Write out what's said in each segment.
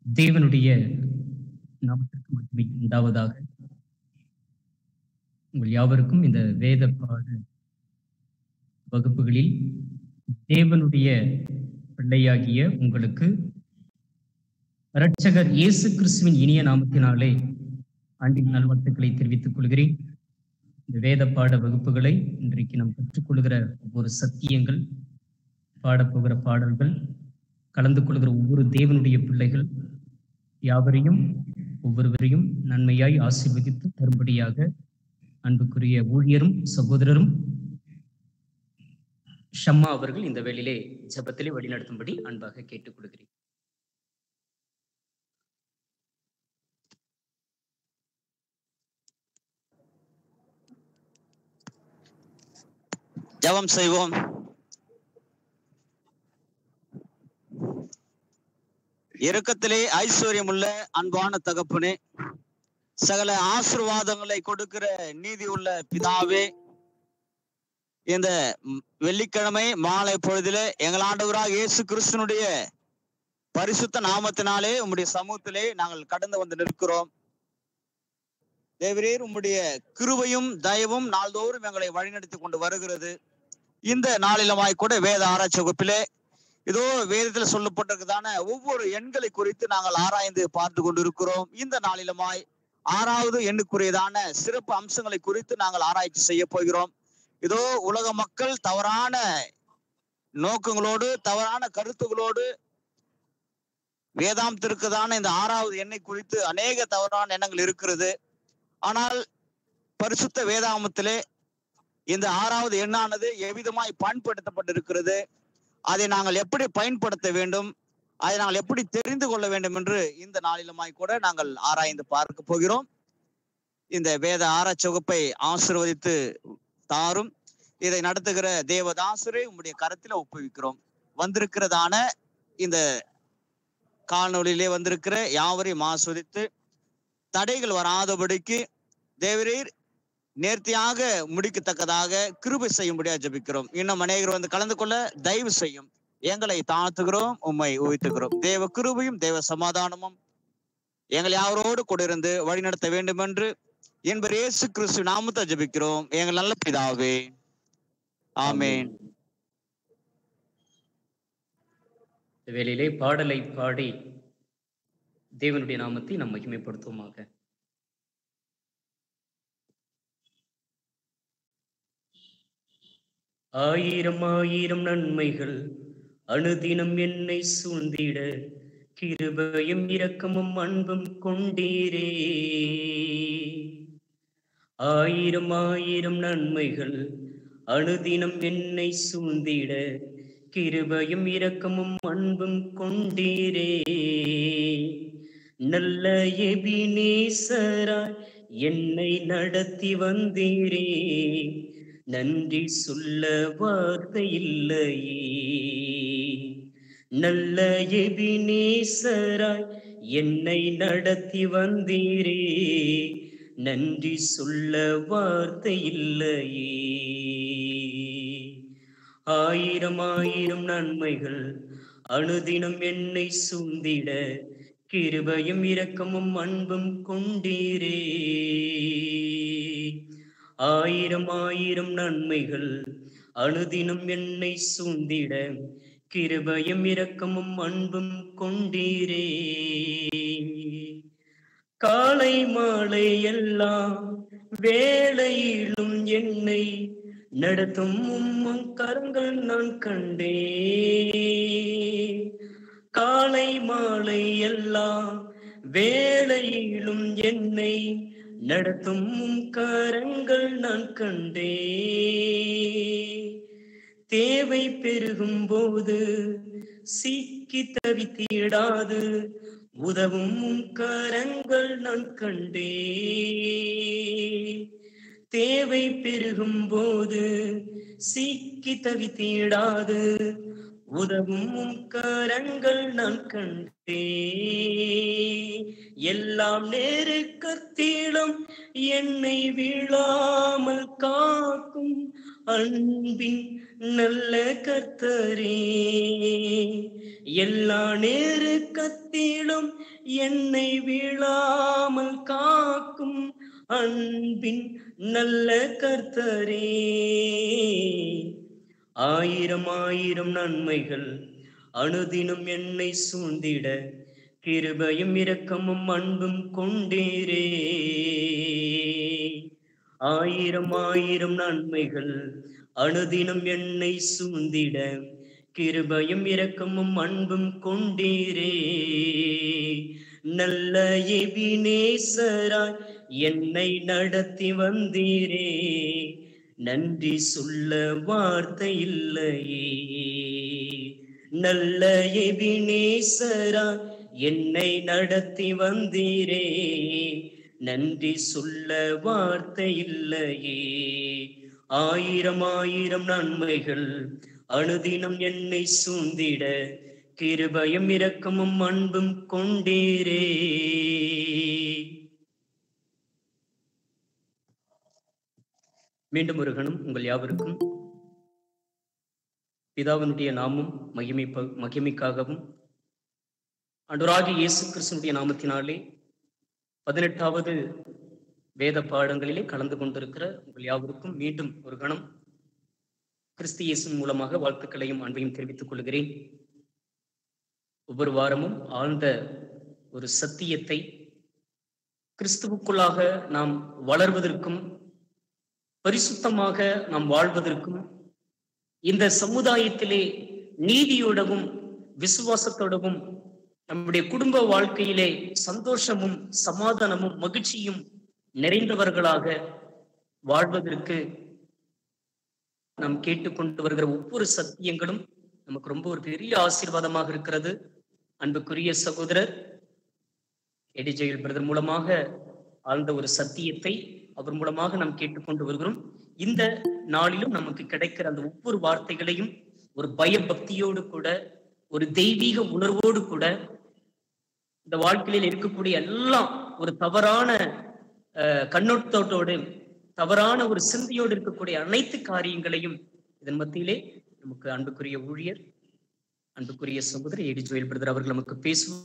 தேவனுடைய நாமத்திற்கு மட்டுமே உண்டாவதாக உங்கள் யாவருக்கும் இந்த வேத பாட வகுப்புகளில் தேவனுடைய பிள்ளையாகிய உங்களுக்கு இரட்சகர் இயேசு கிறிஸ்துவின் இனிய நாமத்தினாலே அன்பின் நல்வாழ்த்துக்களை தெரிவித்துக் கொள்கிறேன் இந்த வேத பாட வகுப்புகளை இன்றைக்கு நாம் கற்றுக்கொள்கிற ஒவ்வொரு சத்தியங்கள் பாடப்போகிற பாடல்கள் கலந்து கொள்கிற ஒவ்வொரு தேவனுடைய பிள்ளைகள் யாவரையும் ஒவ்வொருவரையும் நன்மையாய் ஆசீர்வதித்து தரும்படியாக அன்புக்குரிய ஊழியரும் சகோதரரும் ஷம்மா அவர்கள் இந்த வேளையிலே ஜபத்திலே வழிநடத்தும்படி அன்பாக கேட்டுக் கொள்கிறேன் ஜெபம் செய்வோம் இரக்கத்திலே ஐஸ்வர்யமுள்ள அன்பான தகப்பனே சகல ஆசிர்வாதங்களை கொடுக்கிற நீதி உள்ள பிதாவே இந்த ம், வெள்ளிக்கிழமை மாலை பொழுதிலே எங்கள் ஆண்டவராக இயேசு கிறிஸ்துனுடைய பரிசுத்த நாமத்தினாலே உம்முடைய சமூகத்திலே நாங்கள் கடந்து வந்து நிற்கிறோம் தேவரீர் உம்முடைய கிருபையும் தயவும் நாள்தோறும் எங்களை வழிநடத்தி கொண்டு வருகிறது இந்த நாளிலமாய் கூட வேத ஆராய்ச்சி வகுப்பிலே இதோ வேதத்தில் சொல்லப்பட்டிருக்கிறதான ஒவ்வொரு எண்களை குறித்து நாங்கள் ஆராய்ந்து பார்த்து கொண்டிருக்கிறோம் இந்த நாளிலமாய் ஆறாவது எண்ணுக்குரியதான சிறப்பு அம்சங்களை குறித்து நாங்கள் ஆராய்ச்சி செய்ய போகிறோம் இதோ உலக மக்கள் தவறான நோக்கங்களோடு தவறான கருத்துகளோடு வேதாந்தத்திற்குதான இந்த ஆறாவது எண்ணை குறித்து அநேக தவறான எண்ணங்கள் இருக்கிறது ஆனால் பரிசுத்த வேதாமத்திலே இந்த ஆறாவது எண்ணானது எவ்விதமாய் பயன்படுத்தப்பட்டிருக்கிறது அதை நாங்கள் எப்படி பயன்படுத்த வேண்டும் அதை நாங்கள் எப்படி தெரிந்து கொள்ள வேண்டும் என்று இந்த நாளிலுமாய் கூட நாங்கள் ஆராய்ந்து பார்க்க போகிறோம் இந்த வேத ஆராய்ச்சி வகுப்பை ஆசீர்வதித்து தாரும் இதை நடத்துகிற தேவதாசரை உம்முடைய கரத்தில ஒப்புவிக்கிறோம் வந்திருக்கிறதான இந்த காணொளியிலே வந்திருக்கிற யாவரையும் ஆஸ்வதித்து தடைகள் வராதபடிக்கு தேவரீர் நேர்த்தியாக முடிக்கத்தக்கதாக கிருபை செய்யும்படியா ஜெபிக்கிறோம் இன்னும் அநேகர் வந்து கலந்து கொள்ள தயவு செய்யும் எங்களை தாழ்த்துகிறோம் உம்மை உயர்த்துகிறோம் தேவ கிருபையும் தேவ சமாதானமும் எங்கள் யாவரோடு கூட இருந்து வழிநடத்த வேண்டும் என்று என்பர் இயேசு கிறிஸ்து நாமத்தை ஜெபிக்கிறோம் எங்கள் நல்ல பிதாவே ஆமென் இந்த வேளையிலே பாடலை பாடி தேவனுடைய நாமத்தை நாம் மகிமைப்படுத்துவோமாக ஆயிரம் ஆயிரம் நன்மைகள் அனுதினம் என்னை சூழ்ந்திட கிருபையும் இரக்கமும் அன்பும் கொண்டீரே ஆயிரம் ஆயிரம் நன்மைகள் அனுதினம் என்னை சூழ்ந்திட கிருபையும் இரக்கமும் அன்பும் கொண்டீரே நல்ல எபினேசராய் என்னை நடத்தி வந்தீரே நன்றி சொல்ல வார்த்தை இல்லையே நல்ல எபினேசராய் என்னை நடத்தி வந்தீரே நன்றி சொல்ல வார்த்தை இல்லையே ஆயிரம் ஆயிரம் நன்மைகள் அனுதினம் என்னை சூழ்ந்திட கிருபையும் இரக்கமும் அன்பும் கொண்டீரே ஆயிரம் ஆயிரம் நன்மைகள் அனுதினம் என்னை சூழ்ந்திட கிருபையும் இரக்கமும் அன்பும் கொண்டீரே காலை மாலை எல்லாம் வேளையிலும் என்னை நடத்தும் உம்மம் கரங்கள் நான் கண்டே காலை மாலை எல்லாம் வேளையிலும் என்னை நடத்தும் உம் கரங்கள் நான் கண்டே தேவை பெருகும் போது சிக்கி தவித்திடாது உதவும் உம் கரங்கள் நான் கண்டே தேவை பெருகும் போது சிக்கி தவித்திடாது உதவும் உம் கரங்கள் நான் கண்டே எல்லாம் நெருக்கத்திலும் என்னை விழாமல் காக்கும் அன்பின் நல்ல கர்த்தரே எல்லா நெருக்கத்திலும் என்னை வீழாமல் காக்கும் அன்பின் நல்ல கர்த்தரே ஆயிரம் ஆயிரம் நன்மைகள் அனுதினம் என்னை சூழ்ந்திட கிருபையும் இரக்கமும் அன்பும் கொண்டீரே ஆயிரம் ஆயிரம் நன்மைகள் அனுதினம் என்னை சூழ்ந்திட கிருபையும் இரக்கமும் அன்பும் கொண்டீரே நல்ல எபினேசராய் என்னை நடத்தி வந்தீரே நன்றி சொல்ல வார்த்தை இல்லையே நல்ல எபினேசரா என்னை நடத்தி வந்தீரே நன்றி சொல்ல வார்த்தை இல்லையே ஆயிரம் ஆயிரம் நன்மைகள் அனுதினம் என்னை சூழ்ந்திட கிருபயம் இரக்கமும் அன்பும் கொண்டீரே மீண்டும் ஒரு கணம் உங்கள் யாவருக்கும் பிதாவினுடைய நாமம் மகிமை மகிமைக்காகவும் அன்றாகி இயேசு கிறிஸ்தனுடைய நாமத்தினாலே பதினெட்டாவது வேத பாடங்களிலே கலந்து கொண்டிருக்கிற உங்கள் யாவருக்கும் மீண்டும் ஒரு கணம் கிறிஸ்து இயேசு மூலமாக வாழ்த்துக்களையும் அன்பையும் தெரிவித்துக் கொள்கிறேன் ஒவ்வொரு வாரமும் ஆழ்ந்த ஒரு சத்தியத்தை கிறிஸ்துவுக்குள்ளாக நாம் வளர்வதற்கும் பரிசுத்தமாக நாம் வாழ்வதற்கும் இந்த சமுதாயத்திலே நீதியோடவும் விசுவாசத்தோடவும் நம்முடைய குடும்ப வாழ்க்கையிலே சந்தோஷமும் சமாதானமும் மகிழ்ச்சியும் நிறைந்தவர்களாக வாழ்வதற்கு நாம் கேட்டுக்கொண்டு வருகிற ஒவ்வொரு சத்தியங்களும் நமக்கு ரொம்ப ஒரு பெரிய ஆசீர்வாதமாக இருக்கிறது அன்புக்குரிய சகோதரர் எடிஜெயில் பிரதர் மூலமாக ஆழ்ந்த ஒரு சத்தியத்தை அவர் மூலமாக நாம் கேட்டுக்கொண்டு வருகிறோம் இந்த நாளிலும் நமக்கு கிடைக்கிற அந்த ஒவ்வொரு வார்த்தைகளையும் ஒரு பயபக்தியோடு கூட ஒரு தெய்வீக உணர்வோடு கூட இந்த வாழ்க்கையில் இருக்கக்கூடிய எல்லாம் ஒரு தவறான கண்ணோட்டத்தோடு தவறான ஒரு சிந்தையோடு இருக்கக்கூடிய அனைத்து காரியங்களையும் இதன் மத்தியிலே நமக்கு அன்புக்குரிய ஊழியர் அன்புக்குரிய சகோதரர் ஏடி ஜோயல் பிரதர் அவர்கள் நமக்கு பேசுவோம்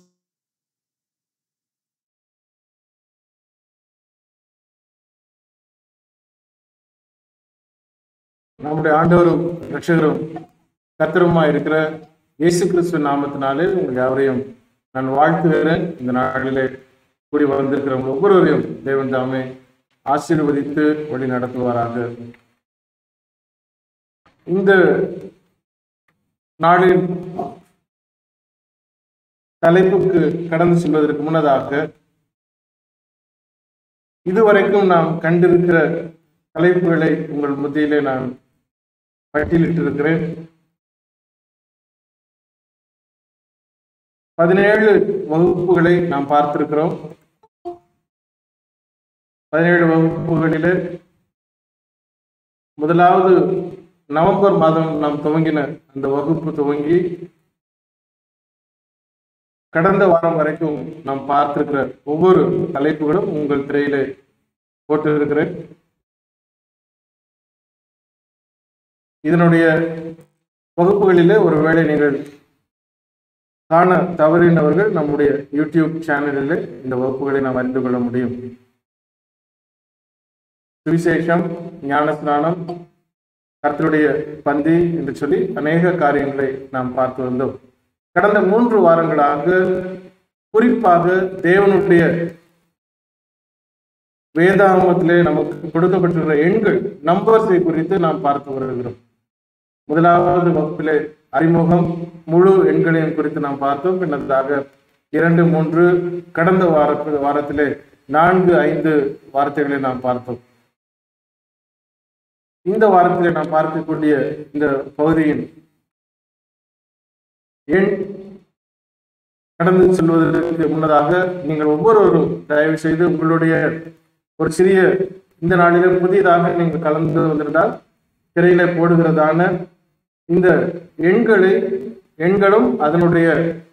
நம்முடைய ஆண்டவரும் ரட்சகரும் கத்திரமா இருக்கிற இயேசு கிறிஸ்து நாமத்தினாலே உங்கள் யாவரையும் நான் வாழ்த்துகிறேன் இந்த நாளிலே கூடி வந்திருக்கிற ஒவ்வொருவரையும் தேவன் தாமே ஆசீர்வதித்து வழி நடத்துவாராக இந்த நாளின் தலைப்புக்கு கடந்து செல்வதற்கு முன்னதாக இதுவரைக்கும் நாம் கண்டிருக்கிற தலைப்புகளை உங்கள் மத்தியிலே நான் பட்டியலிட்டிருக்கிறேன் பதினேழு வகுப்புகளை நாம் பார்த்திருக்கிறோம் பதினேழு வகுப்புகளிலே முதலாவது நவம்பர் மாதம் நாம் துவங்கின அந்த வகுப்பு துவங்கி கடந்த வாரம் வரைக்கும் நாம் பார்த்திருக்கிற ஒவ்வொரு தலைப்புகளும் உங்கள் திரையிலே போட்டிருக்கிறேன் இதனுடைய வகுப்புகளிலே ஒருவேளை நீங்கள் காண தவறினவர்கள் நம்முடைய யூடியூப் சேனலில் இந்த வகுப்புகளை நாம் அறிந்து கொள்ள முடியும் சுவிசேஷம் ஞானஸ்நானம் கர்த்தருடைய பந்தி என்று சொல்லி அநேக காரியங்களை நாம் பார்த்து வந்தோம் கடந்த மூன்று வாரங்களாக குறிப்பாக தேவனுடைய வேதாகமத்திலே நமக்கு கொடுக்கப்பட்டிருக்கிற எண்கள் நம்பர்ஸை குறித்து நாம் பார்த்து வருகிறோம் முதலாவது வகுப்பிலே அறிமுகம் முழு எண்களையும் குறித்து நாம் பார்த்தோம் பின்னதாக இரண்டு மூன்று கடந்த வார வாரத்திலே நான்கு ஐந்து வார்த்தைகளை நாம் பார்த்தோம் இந்த வாரத்திலே நாம் பார்க்கக்கூடிய இந்த பகுதியின் எண் கடந்து செல்வதற்கு முன்னதாக நீங்கள் ஒவ்வொருவரும் தயவு செய்து உங்களுடைய ஒரு சிறிய இந்த நாளிலே புதியதாக நீங்கள் கலந்து வந்திருந்தால் திரையில போடுகிறதான இந்த எண்களை எண்களும் அதனுடைய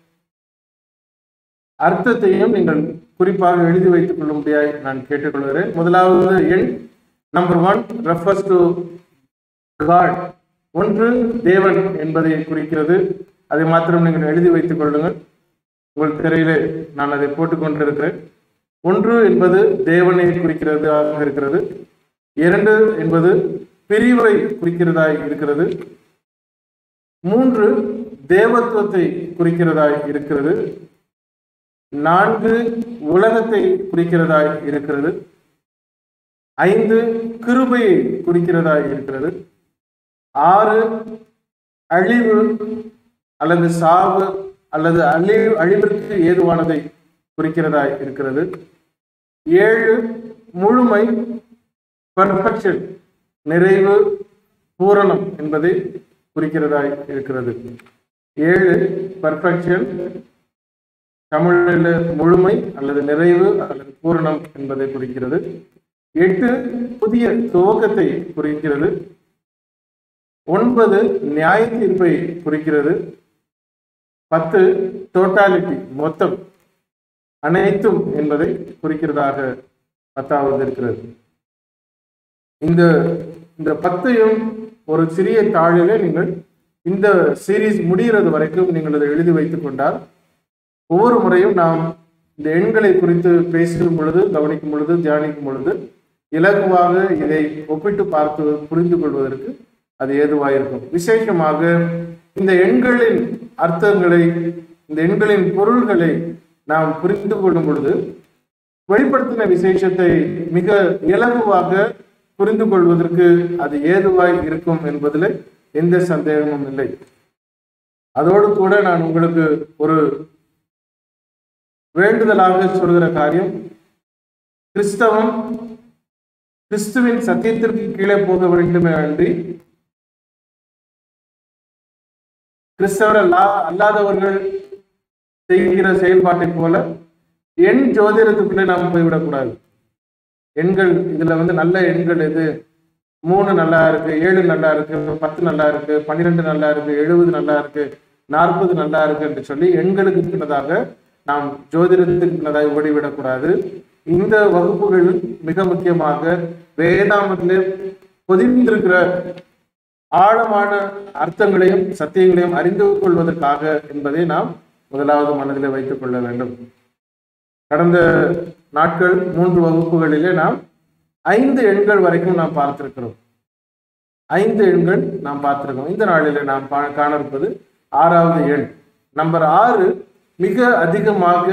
அர்த்தத்தையும் நீங்கள் குறிப்பாக எழுதி வைத்துக் கொள்ளும்படியாய் நான் கேட்டுக்கொள்கிறேன் முதலாவது எண் number one refers to God ஒன்று தேவன் என்பதை குறிக்கிறது அதை மாத்திரம் நீங்கள் எழுதி வைத்துக் கொள்ளுங்கள் உங்கள் திரையிலே நான் அதை போட்டுக் கொண்டிருக்கிறேன் ஒன்று என்பது தேவனை குறிக்கிறதாக இருக்கிறது இரண்டு என்பது பிரிவை குறிக்கிறதாய் இருக்கிறது மூன்று தேவத்துவத்தை குறிக்கிறதாய் இருக்கிறது நான்கு உலகத்தை குறிக்கிறதாய் இருக்கிறது ஐந்து கிருபையை குறிக்கிறதாய் இருக்கிறது ஆறு அழிவு அல்லது சாவு அல்லது அழிவு அழிவிற்கு ஏதுவானதை குறிக்கிறதாய் இருக்கிறது ஏழு முழுமை பர்ஃபெக்ஷன் நிறைவு பூரணம் என்பதை குறிக்கிறதாய் இருக்கிறது ஏழு பர்ஃபெக்ஷன் தமிழில் முழுமை அல்லது நிறைவு அல்லது பூரணம் என்பதை குறிக்கிறது எட்டு புதிய துவக்கத்தை குறிக்கிறது ஒன்பது நியாய தீர்ப்பை குறிக்கிறது பத்து டோட்டாலிட்டி மொத்தம் அனைத்தும் என்பதை குறிக்கிறதாக பத்தாவது இருக்கிறது இந்த இந்த பத்தையும் ஒரு சிறிய தாளிலே நீங்கள் இந்த சீரீஸ் முடிகிறது வரைக்கும் நீங்கள் அதை எழுதி வைத்துக் கொண்டால் ஒவ்வொரு முறையும் நாம் இந்த எண்களை குறித்து பேசும் பொழுது கவனிக்கும் பொழுது தியானிக்கும் பொழுது இலகுவாக இதை ஒப்பிட்டு பார்த்து புரிந்து கொள்வதற்கு அது ஏதுவாயிருக்கும் விசேஷமாக இந்த எண்களின் அர்த்தங்களை இந்த எண்களின் பொருள்களை நாம் புரிந்து கொள்ளும் பொழுது வெளிப்படுத்தின விசேஷத்தை மிக இலகுவாக புரிந்து கொள்வதற்கு அது ஏதுவாய் இருக்கும் என்பதில் எந்த சந்தேகமும் இல்லை அதோடு கூட நான் உங்களுக்கு ஒரு வேண்டுதலாக சொல்கிற காரியம் கிறிஸ்தவம் கிறிஸ்துவின் சத்தியத்திற்கு கீழே போக வேண்டுமே அன்றி கிறிஸ்தவர் அல்லா அல்லாதவர்கள் செய்கிற செயல்பாட்டை போல எண் ஜோதிடத்துக்குள்ளே நாம் போய்விடக்கூடாது எண்கள் இதுல வந்து நல்ல எண்கள் எது மூணு நல்லா இருக்கு ஏழு நல்லா இருக்கு பத்து நல்லா இருக்கு பன்னிரெண்டு நல்லா இருக்கு எழுபது நல்லா இருக்கு நாற்பது நல்லா இருக்கு என்று சொல்லி எண்களுக்கு பின்னதாக நாம் ஜோதிடத்துக்கு பின்னதாக ஓடிவிடக்கூடாது இந்த வகுப்புகள் மிக முக்கியமாக வேதாமத்திலே பொதிந்திருக்கிற ஆழமான அர்த்தங்களையும் சத்தியங்களையும் அறிந்து கொள்வதற்காக என்பதை நாம் முதலாவது மனதில் வைத்துக் கொள்ள வேண்டும் கடந்த நாட்கள் மூன்று வகுப்புகளிலே நாம் ஐந்து எண்கள் வரைக்கும் நாம் பார்த்திருக்கிறோம் ஐந்து எண்கள் நாம் பார்த்திருக்கோம் இந்த நாளிலே நாம் பா- காண இருப்பது ஆறாவது எண் நம்பர் ஆறு மிக அதிகமாக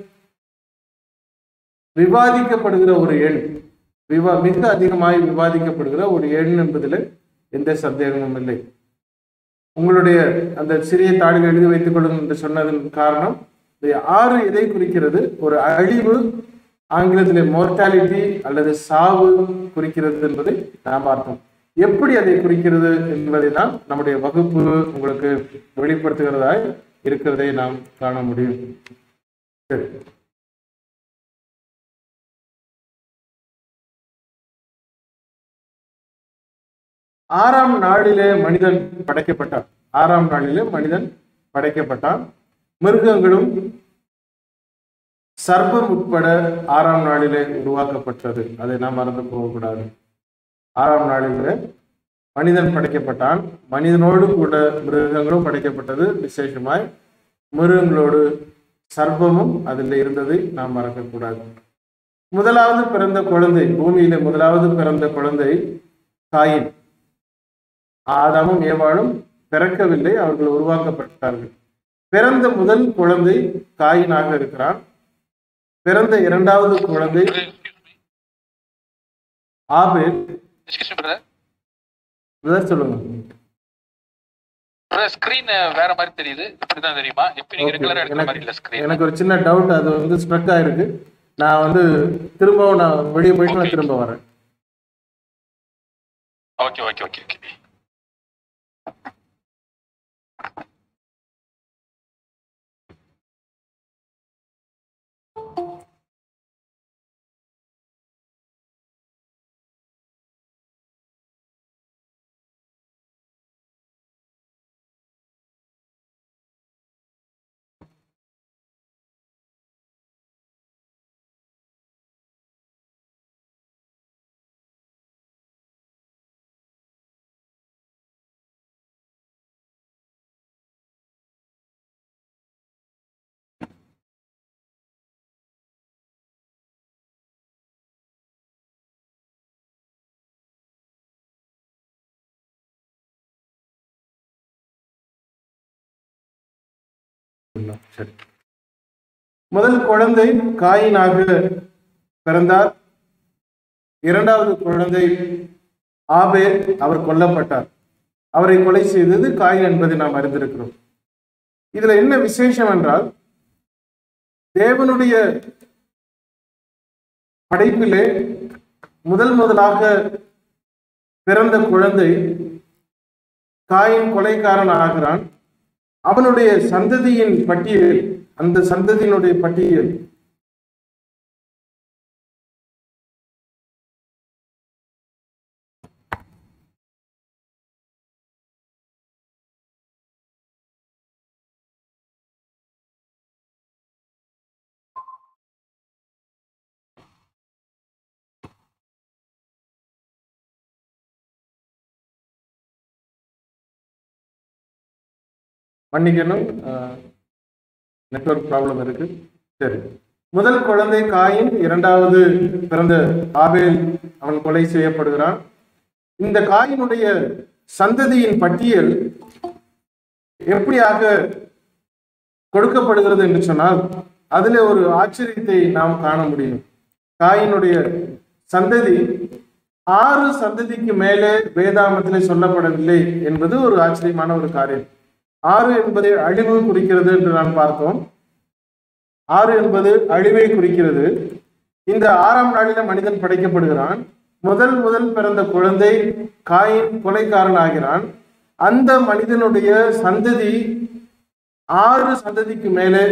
விவாதிக்கப்படுகிற ஒரு எண் விவா மிக அதிகமாய் விவாதிக்கப்படுகிற ஒரு எண் என்பதில் எந்த சந்தேகமும் இல்லை உங்களுடைய அந்த சிறிய தாளில் எழுதி வைத்துக் கொள்ளுங்கள் என்று சொன்னதன் காரணம் இந்த ஆறு எதை குறிக்கிறது ஒரு அழிவு ஆங்கிலத்திலே மோர்டாலிட்டி அல்லது சாவு குறிக்கிறது என்பதை நாம் பார்த்தோம் எப்படி அதை குறிக்கிறது என்பதை தான் நம்முடைய வகுப்பு உங்களுக்கு வெளிப்படுத்துகிறதாய் இருக்கிறதை நாம் காண முடியும் சரி ஆறாம் நாளிலே மனிதன் படைக்கப்பட்டான் ஆறாம் நாளிலே மனிதன் படைக்கப்பட்டான் மிருகங்களும் சர்ப்பம் உட்பட ஆறாம் நாளிலே உருவாக்கப்பட்டது அதை நாம் மறந்து போகக்கூடாது ஆறாம் நாளிலே மனிதன் படைக்கப்பட்டான் மனிதனோடு கூட மிருகங்களும் படைக்கப்பட்டது விசேஷமாய் மிருகங்களோடு சர்ப்பமும் அதில் இருந்ததை நாம் மறக்கக்கூடாது முதலாவது பிறந்த குழந்தை பூமியிலே முதலாவது பிறந்த குழந்தை காயின் ஆதாமும் ஏவாளும் பிறக்கவில்லை அவர்கள் உருவாக்கப்பட்டார்கள் பிறந்த முதல் குழந்தை காயினாக இருக்கிறான் பிறந்த இரண்டாவது குழந்தை ஆபேல் எக்ஸ்கியூஸ் பிரதர் பிரதர் சொல்லுங்க பிரதர் ஸ்கிரீன் வேற மாதிரி தெரியுது இப்படிதான் தெரியுமா இப்ப நீங்க Okay. ரெகுலரா எடுக்கிற மாதிரி இல்ல எனக்கு ஸ்கிரீன் எனக்கு ஒரு சின்ன டவுட் அது வந்து ஸ்ட்ரக் ஆயிருக்கு நான் வந்து திரும்பவும் நான் வெளியே போயிட்டு நான் திரும்ப வரேன் ஓகே ஓகே ஓகே ஓகே சரி முதல் குழந்தை காயினாக பிறந்தார் இரண்டாவது குழந்தை ஆபேல் அவர் கொல்லப்பட்டார் அவரை கொலை செய்தது காயின் என்பதை நாம் அறிந்திருக்கிறோம் இதுல என்ன விசேஷம் என்றால் தேவனுடைய படைப்பிலே முதல் முதலாக பிறந்த குழந்தை காயின் கொலைக்காரன் ஆகிறான் அவனுடைய சந்ததியின் பட்டியல் அந்த சந்ததியினுடைய பட்டியல் மன்னிக்கணும் நெட்வொர்க் ப்ராப்ளம் இருக்கு சரி முதல் குழந்தை காயின் இரண்டாவது பிறந்த ஆபேல் அவன் கொலை செய்யப்படுகிறான் இந்த காயினுடைய சந்ததியின் பட்டியல் எப்படியாக கொடுக்கப்படுகிறது என்று சொன்னால் அதில் ஒரு ஆச்சரியத்தை நாம் காண முடியும் காயினுடைய சந்ததி ஆறு சந்ததிக்கு மேலே வேதாமத்திலே சொல்லப்படவில்லை என்பது ஒரு ஆச்சரியமான ஒரு காரியம் ஆறு என்பதை அழிவு குறிக்கிறது என்று நாம் பார்த்தோம் ஆறு என்பது அழிவை குறிக்கிறது இந்த ஆறாம் நாளில மனிதன் படைக்கப்படுகிறான் முதல் முதல் பிறந்த குழந்தை காயின் கொலைக்காரன் ஆகிறான் அந்த மனிதனுடைய சந்ததி ஆறு சந்ததிக்கு மேலே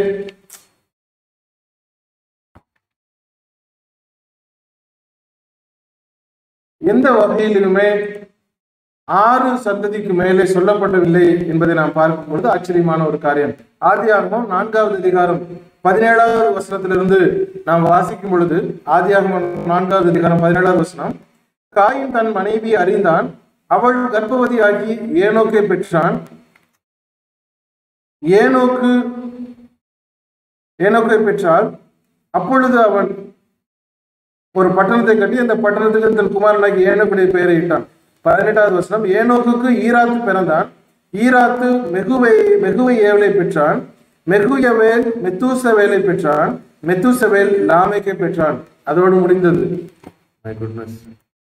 எந்த வகையிலுமே ஆறு சந்ததிக்கு மேலே சொல்லப்படவில்லை என்பதை நாம் பார்க்கும்பொழுது ஆச்சரியமான ஒரு காரியம் ஆதியாகமம் நான்காவது அதிகாரம் பதினேழாவது வசனத்திலிருந்து நாம் வாசிக்கும் பொழுது ஆதியாகமம் நான்காவது அதிகாரம் பதினேழாவது வசனம் காயின் தன் மனைவி அறிந்தான் அவள் கர்ப்பவதியாகி ஏனோக்கை பெற்றான் ஏனோக்கு ஏனோக்கை பெற்றால் அப்பொழுது அவன் ஒரு பட்டணத்தை கட்டி அந்த பட்டணத்துக்கு தன் குமாரனாகி ஏனோக்குடைய பெயரை இட்டான் பதினெட்டாவது வசனம் ஏனோக்குக்கு ஈராத்து பிறந்தான் ஈராத்து மெகுவை மெகுவை ஏவலை பெற்றான் மெகுயவேல் மெத்தூசவேலை பெற்றான் மெத்தூசவேல் லாமைக்கை பெற்றான் அதோடு முடிந்தது My goodness.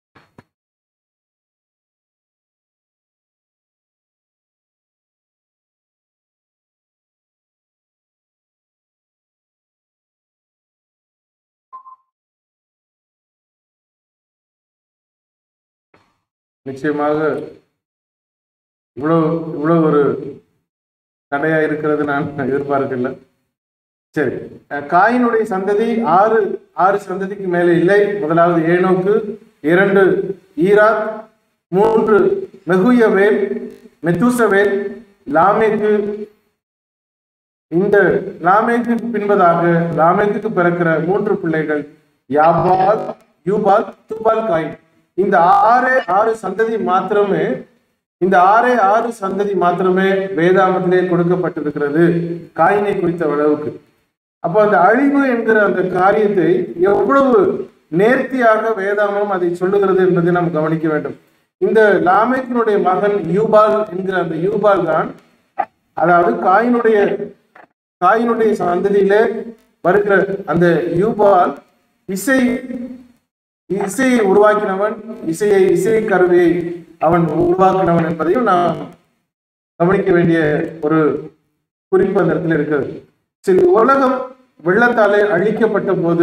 நிச்சயமாக இவ்வளவு இவ்வளவு ஒரு தடையா இருக்கிறது நான் எதிர்பார்க்கல சரி அஹ் காயினுடைய சந்ததி ஆறு ஆறு சந்ததிக்கு மேலே இல்லை முதலாவது ஏனோக்கு இரண்டு ஈராத் மூன்று மெகுயவேல் மெத்தூசவேல் லாமேக்கு இந்த லாமேக்கு பின்பதாக லாமேக்கு பிறக்கிற மூன்று பிள்ளைகள் யாபால் யூபால் துபால் காயின் இந்த ஆறே ஆறு சந்ததி மாத்திரமே இந்த ஆறே ஆறு சந்ததி மாத்திரமே வேதாமத்திலே கொடுக்கப்பட்டிருக்கிறது காயினை குறித்த அளவுக்கு அப்போ அந்த அழிவு என்கிற அந்த காரியத்தை எவ்வளவு நேர்த்தியாக வேதாமம் அதை சொல்லுகிறது என்பதை நாம் கவனிக்க வேண்டும் இந்த லாமேக்கினுடைய மகன் யூபால் என்கிற அந்த யூபால் தான் அதாவது காயினுடைய காயினுடைய சந்ததியிலே வருகிற அந்த யூபால் இசை இசையை உருவாக்கினவன் இசையை இசை கருவியை அவன் உருவாக்கினவன் என்பதையும் நாம் கவனிக்க வேண்டிய ஒரு குறிப்பு அந்த இடத்துல இருக்கிறது சரி உலகம் வெள்ளத்தாலே அழிக்கப்பட்ட போது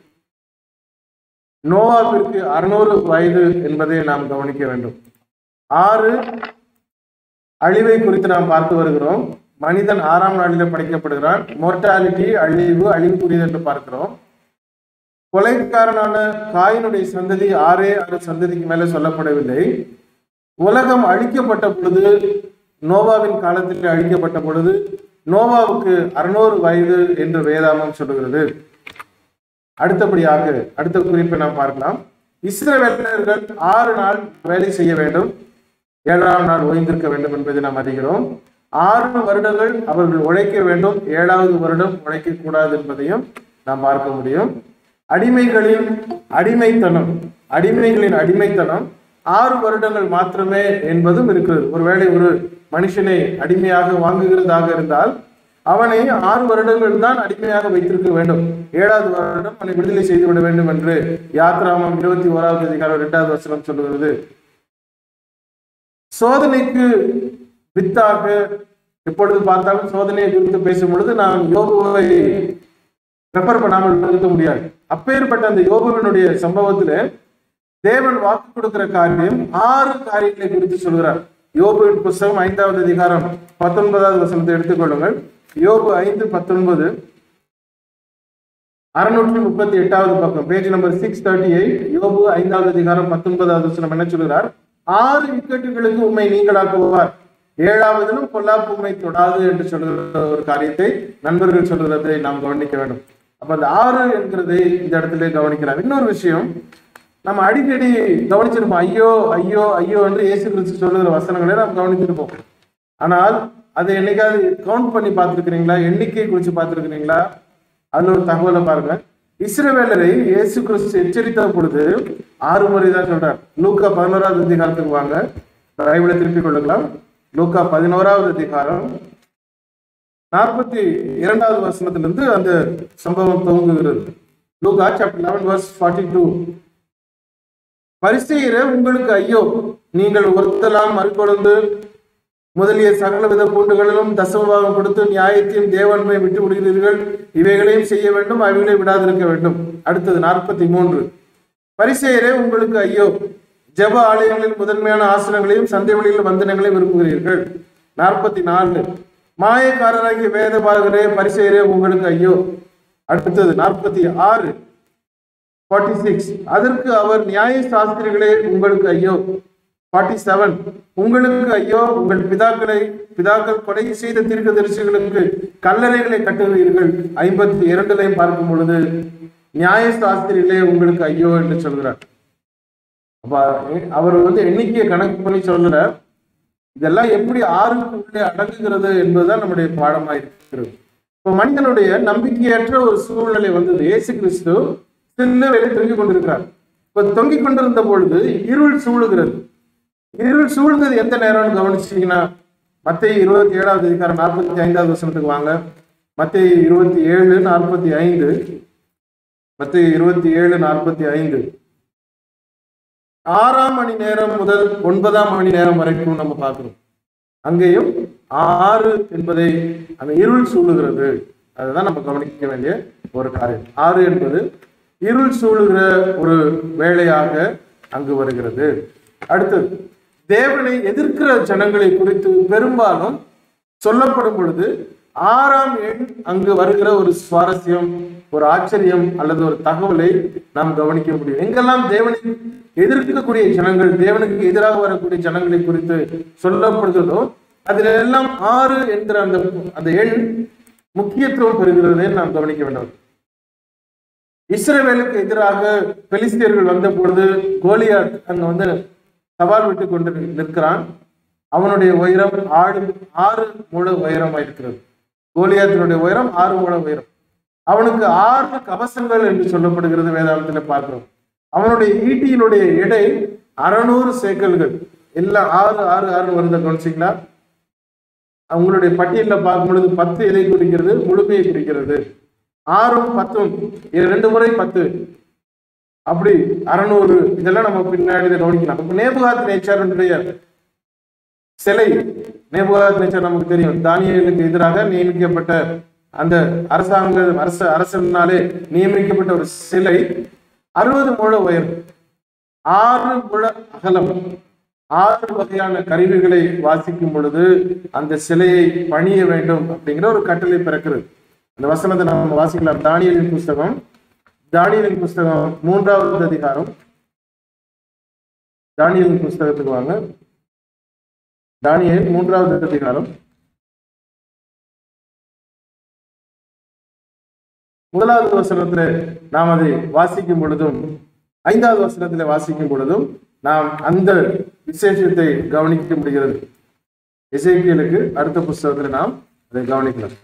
நோவாவிற்கு அறுநூறு வயது என்பதை நாம் கவனிக்க வேண்டும் ஆறு அழிவை குறித்து நாம் பார்த்து வருகிறோம் மனிதன் ஆறாம் நாளிலே படைக்கப்படுகிறான் மோர்டாலிட்டி அழிவு அழிவுக்குரியது என்று பார்க்கிறோம் கொலைக்காரனான காயினுடைய சந்ததி ஆறே ஆறு சந்ததிக்கு மேலே சொல்லப்படவில்லை உலகம் அழிக்கப்பட்ட பொழுது நோவாவின் காலத்தில் அழிக்கப்பட்ட பொழுது நோவாவுக்கு அறுநூறு வயது என்று வேதாமம் சொல்லுகிறது அடுத்தபடியாக அடுத்த குறிப்பை நாம் பார்க்கலாம் இஸ்ரவேலர்கள் ஆறு நாள் வேலை செய்ய வேண்டும் ஏழாம் நாள் ஓய்ந்திருக்க வேண்டும் என்பதை நாம் அறிகிறோம் ஆறு வருடங்கள் அவர்கள் உழைக்க வேண்டும் ஏழாவது வருடம் உழைக்க கூடாது என்பதையும் நாம் பார்க்க முடியும் அடிமைகளின் அடிமைத்தனம் அடிமைகளின் அடிமைத்தனம் ஆறு வருடங்கள் மாத்திரமே என்பதும் இருக்கிறது ஒருவேளை ஒரு மனுஷனை அடிமையாக வாங்குகிறதாக இருந்தால் அவனை ஆறு வருடங்கள் தான் அடிமையாக வைத்திருக்க வேண்டும் ஏழாவது வருடம் அவனை விடுதலை செய்து விட வேண்டும் என்று யாத்ராமம் இருபத்தி ஓராவது அதிகாரம் இரண்டாவது வசனம் சொல்லுகிறது சோதனைக்கு வித்தாக எப்பொழுது பார்த்தாலும் சோதனையை குறித்து பேசும் பொழுது நாம் யோபுவை ரெஃபர் பண்ணாமல் இருக்க முடியாது அப்பேற்பட்ட அந்த யோபுவினுடைய சம்பவத்துல தேவன் வாக்கு கொடுக்கிற காரியம் ஆறு காரியங்களை குறித்து சொல்கிறார் யோபுவின் புஸ்தகம் ஐந்தாவது அதிகாரம் பத்தொன்பதாவது வசனத்தை எடுத்துக்கொள்ளுங்கள் யோபு ஐந்து பத்தொன்பது அறுநூற்றி முப்பத்தி எட்டாவது பக்கம் page number six thirty eight யோபு ஐந்தாவது அதிகாரம் பத்தொன்பதாவது வசனம் என்ன சொல்கிறார் ஆறு விக்கெட்டுகளுக்கு உண்மை நீங்களாக்குவார் ஏழாவதிலும் பொல்லாப்பு உண்மை தொடாது என்று சொல்கிற ஒரு காரியத்தை நண்பர்கள் சொல்கிறதை நாம் கவனிக்க வேண்டும் அப்ப அந்த ஆறு என்கிறதை இந்த இடத்துல கவனிக்கலாம் இன்னொரு விஷயம் நம்ம அடிக்கடி கவனிச்சிருப்போம் ஐயோ ஐயோ ஐயோ என்று இயேசு கிறிஸ்து சொல்லுகிற வசனங்களை நாம் கவனிச்சிருப்போம் ஆனால் அதை என்னைக்காவது கவுண்ட் பண்ணி பார்த்துருக்கிறீங்களா எண்ணிக்கை குறித்து பார்த்துருக்கிறீங்களா அதுல ஒரு தகவலை பாருங்க இஸ்ரவேலரை இயேசு கிறிஸ்து எச்சரித்த பொழுது ஆறு முறை தான் சொல்றார் லூக்கா பதினோராவது அதிகாரத்துக்கு வாங்க பைபிளை திருப்பிக் கொள்ளுங்களா லூக்கா பதினோராவது அதிகாரம் நாற்பத்தி இரண்டாவது வசனத்திலிருந்து அந்த சம்பவம் துவங்குகிறது லூகா chapter eleven verse forty two பரிசெய்கிற உங்களுக்கு ஐயோ நீங்கள் ஒருத்தலாம் மறுக்கொழுந்து முதலிய சகலவித பூண்டுகளிலும் தசமபாகம் கொடுத்து நியாயத்தையும் தேவன்மை விட்டு விடுகிறீர்கள் இவைகளையும் செய்ய வேண்டும் அவைகளை விடாதிருக்க வேண்டும் அடுத்தது நாற்பத்தி மூன்று பரிசெயரே உங்களுக்கு ஐயோ ஜெப ஆலயங்களில் முதன்மையான ஆசனங்களையும் சந்தை வழியில் வந்தனங்களையும் விரும்புகிறீர்கள் நாற்பத்தி நாலு மாயக்காரராகிய வேத பாரகரே பரிசெயரே உங்களுக்கு ஐயோ அடுத்தது நாற்பத்தி ஆறு ஃபார்ட்டி சிக்ஸ் அதற்கு அவர் நியாய சாஸ்திரிகளே உங்களுக்கு ஐயோ ஃபார்ட்டி செவன் உங்களுக்கு ஐயோ உங்கள் பிதாக்களை பிதாக்கள் கொலை செய்த தீர்க்கதரிசிகளுக்கு கல்லறைகளை கட்டுகிறீர்கள் ஐம்பத்தி இரண்டுலையும் பார்க்கும் பொழுது நியாய சாஸ்திரிகளே உங்களுக்கு ஐயோ என்று சொல்கிறார் அப்ப அவர் வந்து எண்ணிக்கையை கணக்கு பண்ணி சொல்றார் இதெல்லாம் எப்படி ஆறுக்கு உள்ளே அடங்குகிறது என்பதுதான் நம்முடைய பாடமா இருக்கிறது இப்ப மனிதனுடைய நம்பிக்கையற்ற ஒரு சூழ்நிலை வந்தது இயேசு கிறிஸ்து சின்ன வேலை தொங்கிக் கொண்டிருக்கிறார் இப்ப தொங்கிக் கொண்டிருந்த பொழுது இருள் சூழுகிறது இருள் சூழ்ந்தது எந்த நேரம்னு கவனிச்சீங்கன்னா மத்திய இருபத்தி ஏழாவது அதிகாரம் நாற்பத்தி ஐந்தாவது வசனத்துக்கு வாங்க மத்திய இருபத்தி ஏழு நாற்பத்தி ஐந்து மத்திய இருபத்தி ஏழு நாற்பத்தி ஐந்து ஆறாம் மணி நேரம் முதல் ஒன்பதாம் மணி நேரம் வரைக்கும் நம்ம பார்க்கிறோம் அங்கேயும் ஆறு என்பதை அந்த இருள் சூழுகிறது அதுதான் நம்ம கவனிக்க வேண்டிய ஒரு காரியம் ஆறு என்பது இருள் சூழுகிற ஒரு வேலையாக அங்கு வருகிறது அடுத்தது தேவனை எதிர்க்கிற ஜனங்களை குறித்து பெரும்பாலும் சொல்லப்படும் பொழுது ஆறாம் எண் அங்கு வருகிற ஒரு சுவாரஸ்யம் ஒரு ஆச்சரியம் அல்லது ஒரு தகவலை நாம் கவனிக்க முடியும் எங்கெல்லாம் தேவனை எதிர்க்கக்கூடிய ஜனங்கள் தேவனுக்கு எதிராக வரக்கூடிய ஜனங்களை குறித்து சொல்லப்படுகிறதோ அதில் எல்லாம் ஆறு என்கிற அந்த அந்த எண் முக்கியத்துவம் பெறுகிறதை நாம் கவனிக்க வேண்டும் இஸ்ரவேலுக்கு எதிராக பெலிஸ்தியர்கள் வந்த பொழுது கோலியாத் அங்க வந்து சவால் விட்டு கொண்டு நிற்கிறான் அவனுடைய உயரம் ஆறு ஆறு முழ உயரமா இருக்கிறது கோலியாத்தினுடைய உயரம் ஆறு முழ உயரம் அவனுக்கு ஆறு கவசங்கள் என்று சொல்லப்படுகிறது வேதாந்தத்துல பார்க்கிறோம் அவனுடைய ஈட்டியினுடைய எடை அறநூறு சேக்கல்கள் எல்லாம் ஆறு ஆறு ஆறு வருத கவனிச்சிங்களா அவங்களுடைய பட்டியலில் பார்க்கும் பொழுது பத்து எதை குறிக்கிறது முழுமையை குறிக்கிறது ஆறும் பத்தும் இது ரெண்டு முறை பத்து அப்படி அறநூறு இதெல்லாம் நம்ம பின்னாடி இதை கவனிக்கலாம் இப்ப நேபுகாத் நேச்சாருடைய சிலை நேபுகாத் நேச்சர் நமக்கு தெரியும் தானியலுக்கு எதிராக நியமிக்கப்பட்ட அந்த அரசாங்க அரச அரசனாலே நியமிக்கப்பட்ட ஒரு சிலை அறுபது முழ உயரம் ஆறு முழ அகலம் ஆறு வகையான கருவிகளை வாசிக்கும் பொழுது அந்த சிலையை பணிய வேண்டும் அப்படிங்கிற ஒரு கட்டளை பிறக்கிறது அந்த வசனத்தை நம்ம வாசிக்கலாம் தானியலின் புஸ்தகம் தானியலின் புஸ்தகம் மூன்றாவது அதிகாரம் தானியலின் புஸ்தகத்துக்கு வாங்க தானியல் மூன்றாவது அதிகாரம் முதலாவது வசனத்துல நாம் அதை வாசிக்கும் பொழுதும் ஐந்தாவது வசனத்துல வாசிக்கும் பொழுதும் நாம் அந்த விசேஷத்தை கவனிக்க முடிகிறது இசைக்கியலுக்கு அடுத்த புஸ்தகத்துல நாம் அதை கவனிக்கலாம்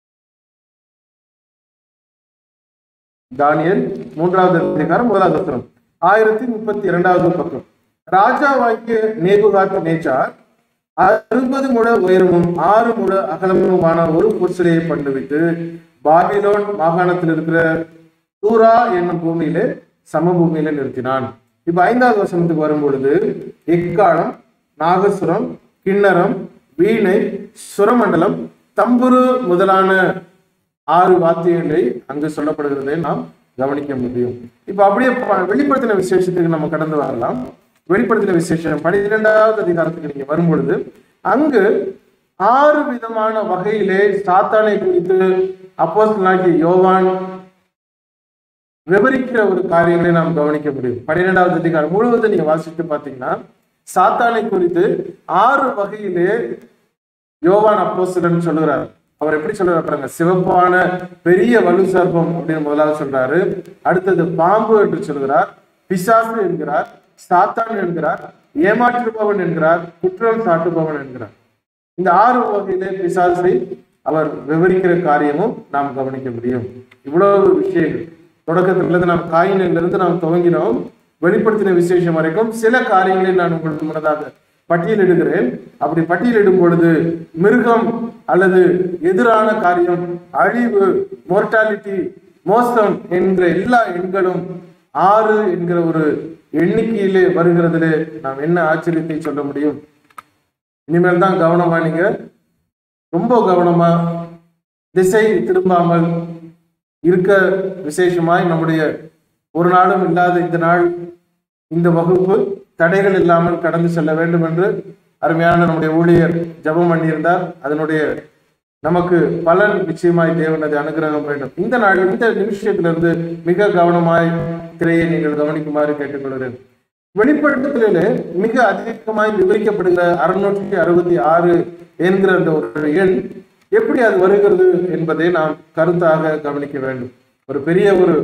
தானியல் மூன்றாவது அதிகாரம் முதலாவது வசனம் ஆயிரத்தி முப்பத்தி இரண்டாவது பக்கம் ராஜாவாகிய நேபுகாத் நேச்சார் அறுபது முழ உயரமும் ஆறு முழ அகலமுமான ஒரு பொற்சிலையை பண்ணுவித்து பாபிலோன் மாகாணத்தில் இருக்கிற தூரா என்னும் பூமியிலே சமபூமியில நிறுத்தினான் இப்ப ஐந்தாவது வசனத்துக்கு வரும் பொழுது எக்காலம் நாகசுரம் கிண்ணரம் வீணை சுரமண்டலம் தம்புரு முதலான ஆறு வாத்தியங்களை அங்கு சொல்லப்படுகிறதை நாம் கவனிக்க முடியும் இப்ப அப்படியே ப- வெளிப்படுத்தின விசேஷத்துக்கு நம்ம கடந்து வரலாம் வெளிப்படுத்தின விசேஷம் பன்னிரெண்டாவது அதிகாரத்துக்கு நீங்க வரும் பொழுது அங்கு ஆறு விதமான வகையிலே சாத்தானை குறித்து அப்போஸ்தலனாகிய யோவான் விவரிக்கிற ஒரு காரியங்களை நாம் கவனிக்க முடியும் பன்னிரெண்டாவது அதிகாரம் முழுவதும் நீங்க வாசித்து பார்த்தீங்கன்னா சாத்தானை குறித்து ஆறு வகையிலே யோவான் அப்போஸ்தலன் சொல்லுகிறார் அவர் எப்படி சொல்றாரு பாருங்க சிவப்பான பெரிய வலு சர்ப்பம் அப்படின்னு முதலாவது சொல்றாரு அடுத்தது பாம்பு என்று சொல்கிறார் பிசாசு என்கிறார் சாத்தான் என்கிறார் ஏமாற்றுபவன் என்கிறார் குற்றம் சாட்டுபவன் என்கிறார் இந்த ஆறு வகையிலே பிசாசை அவர் விவரிக்கிற காரியமும் நாம் கவனிக்க முடியும் இவ்வளவு விஷயங்கள் தொடக்கத்திலிருந்து நாம் காயினிலிருந்து நாம் துவங்கினோம் வெளிப்படுத்தின விசேஷம் வரைக்கும் சில காரியங்களை நான் உங்களுக்கு முன்னதாக பட்டியலிடுகிறேன் அப்படி பட்டியலிடும் பொழுது மிருகம் அல்லது எதிரான காரியம் அழிவு மோர்டாலிட்டி மோசம் என்கிற எல்லா எண்களும் ஆறு என்கிற ஒரு எண்ணிக்கையிலே வருகிறதிலே நாம் என்ன ஆச்சரியத்தை சொல்ல முடியும் இனிமேல் தான் கவனமா நீங்க ரொம்ப கவனமா திசை திரும்பாமல் இருக்க விசேஷமாய் நம்முடைய ஒரு நாளும் இல்லாத இந்த நாள் இந்த வகுப்பு தடைகள் இல்லாமல் கடந்து செல்ல வேண்டும் என்று அருமையான நம்முடைய ஊழியர் ஜெபம் பண்ணியிருந்தார் அதனுடைய நமக்கு பலன் நிச்சயமாய் தேவனது அனுகிரகம் வேண்டும் இந்த நாள் இந்த நிமிஷத்திலிருந்து மிக கவனமாய் திரையை நீங்கள் கவனிக்குமாறு கேட்டுக்கொள்கிறேன் வெளிப்படுத்தலிலே மிக அதிகமாய் விவரிக்கப்படுகிற அறுநூற்றி அறுபத்தி ஆறு என்கிற அந்த ஒரு எண் எப்படி அது வருகிறது என்பதை நாம் கருத்தாக கவனிக்க வேண்டும் ஒரு பெரிய ஒரு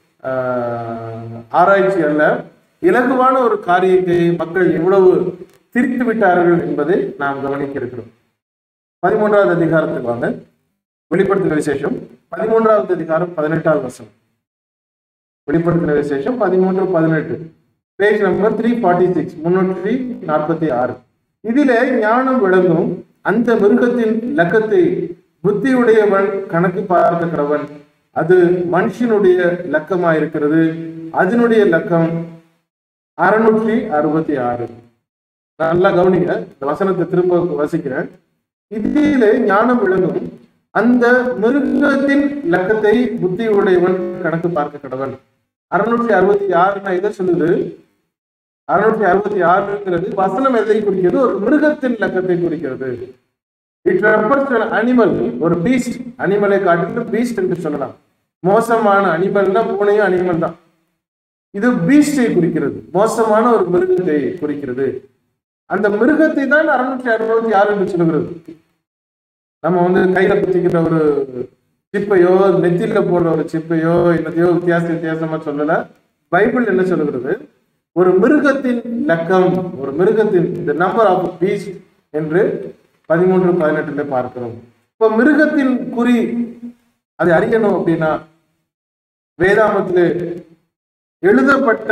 ஆஹ், ஆராய்ச்சி அல்ல இலகுவான ஒரு காரியத்தை மக்கள் எவ்வளவு திரித்து விட்டார்கள் என்பதை நாம் கவனிக்க இருக்கிறோம் பதிமூன்றாவது அதிகாரத்துக்கு வாங்க வெளிப்படுத்தின விசேஷம் பதிமூன்றாவது அதிகாரம் பதினெட்டாவது வருஷம் வெளிப்படுத்தின விசேஷம் பதிமூன்று பதினெட்டு page number three forty six முன்னூற்றி நாற்பத்தி ஆறு இதிலே ஞானம் விளங்கும் அந்த மிருகத்தின் லக்கத்தை புத்தியுடையவன் கணக்கு பார்க்கிறவன் அது மனுஷனுடைய லக்கமாயிருக்கிறது அதனுடைய லக்கம் அறுநூற்றி அறுபத்தி ஆறு நல்லா கவனிங்க இந்த வசனத்தை திரும்ப வசிக்கிறேன் இதிலே ஞானம் விளங்கும் அந்த மிருகத்தின் லக்கத்தை புத்தியுடையவன் கணக்கு பார்க்க கடவன் அறுநூற்றி அறுபத்தி ஆறுனா எதை சொல்லுது அறுநூற்றி அறுபத்தி ஆறுங்கிறது வசனம் எதை குறிக்கிறது ஒரு மிருகத்தின் லக்கத்தை குறிக்கிறது இட் ரெஃபர்ஸ் அனிமல் ஒரு பீஸ்ட் அனிமலை காட்டிட்டு பீஸ்ட் என்று சொல்லலாம் மோசமான அனிமல்னா பூனையும் அனிமல் தான் இது பீஸ்டை குறிக்கிறது மோசமான ஒரு மிருகத்தை குறிக்கிறது அந்த மிருகத்தை தான் அறுநூற்றி அறுபத்தி ஆறு என்று சொல்கிறது நம்ம வந்து கையில குத்திக்கிற ஒரு சிப்பையோ நெத்தியில போடுற ஒரு சிப்பையோ என்னத்தையோ வித்தியாச வித்தியாசமா சொல்லல பைபிள் என்ன சொல்லுகிறது ஒரு மிருகத்தின் லக்கம் ஒரு மிருகத்தின் இந்த நம்பர் ஆஃப் பீஸ்ட் என்று பதிமூன்று பதினெட்டுல பார்க்கிறோம் இப்ப மிருகத்தின் குறி அதை அறியணும் அப்படின்னா வேதாமத்திலே எழுதப்பட்ட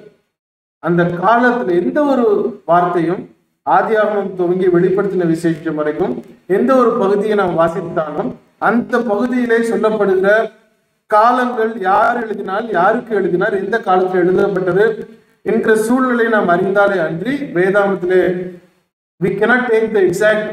அந்த காலத்துல எந்த ஒரு வார்த்தையும் ஆதியாகமம் துவங்கி வெளிப்படுத்தின விசேஷம் வரைக்கும் எந்த ஒரு பகுதியை நாம் வாசித்தாலும் அந்த பகுதியிலே சொல்லப்படுகிற காலங்கள் யார் எழுதினால் யாருக்கு எழுதினார் எந்த காலத்தில் எழுதப்பட்டது என்கிற சூழ்நிலை நாம் அறிந்தாலே அன்றி வேதாமத்திலே we cannot take the exact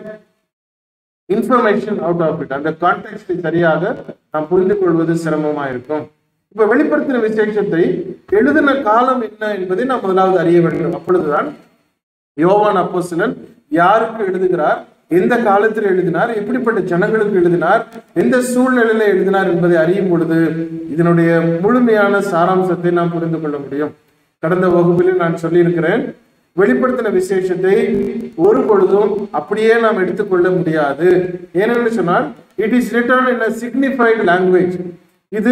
information out of it அந்த கான்டெக்ட்டை சரியாக நாம் புரிந்து கொள்வது சிரமமா இருக்கும் இப்ப வெளிப்படுத்தின விசேஷத்தை எழுதின காலம் என்ன என்பதை நாம் முதலாவது அறிய வேண்டும் அப்பொழுதுதான் யோவான் அப்போஸ்தலன் யாருக்கு எழுதுகிறார் எந்த காலத்தில் எழுதினார் எப்படிப்பட்ட ஜனங்களுக்கு எழுதினார் எந்த சூழ்நிலையில எழுதினார் என்பதை அறியும் பொழுது இதனுடைய முழுமையான சாராம்சத்தை நாம் புரிந்து கொள்ள முடியும் கடந்த வகுப்பில் நான் சொல்லியிருக்கிறேன் வெளிப்படுத்தின விசேஷத்தை ஒரு பொழுதும் அப்படியே நாம் எடுத்துக்கொள்ள முடியாது ஏனென்று சொன்னால் it is written in a signified language இது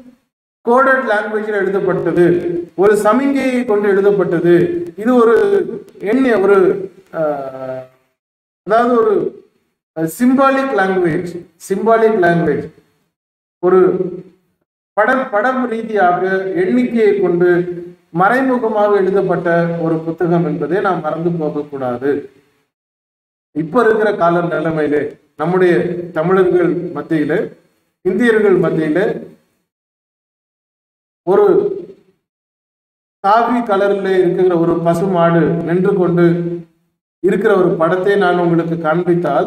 கோடட் லாங்குவேஜில் எழுதப்பட்டது ஒரு சமிங்கையை கொண்டு எழுதப்பட்டது இது ஒரு எண்ண ஒரு ஆஹ், அதாவது ஒரு சிம்பாலிக் லாங்குவேஜ் சிம்பாலிக் லாங்குவேஜ் ஒரு படம் படம் ரீதியாக எண்ணிக்கையை கொண்டு மறைமுகமாக எழுதப்பட்ட ஒரு புத்தகம் என்பதை நாம் மறந்து போகக்கூடாது இப்ப இருக்கிற கால நிலைமையிலே நம்முடைய தமிழர்கள் மத்தியில இந்தியர்கள் மத்தியில ஒரு காவி கலர்ல இருக்கிற ஒரு பசு மாடு நின்று கொண்டு இருக்கிற ஒரு படத்தை நான் உங்களுக்கு காண்பித்தால்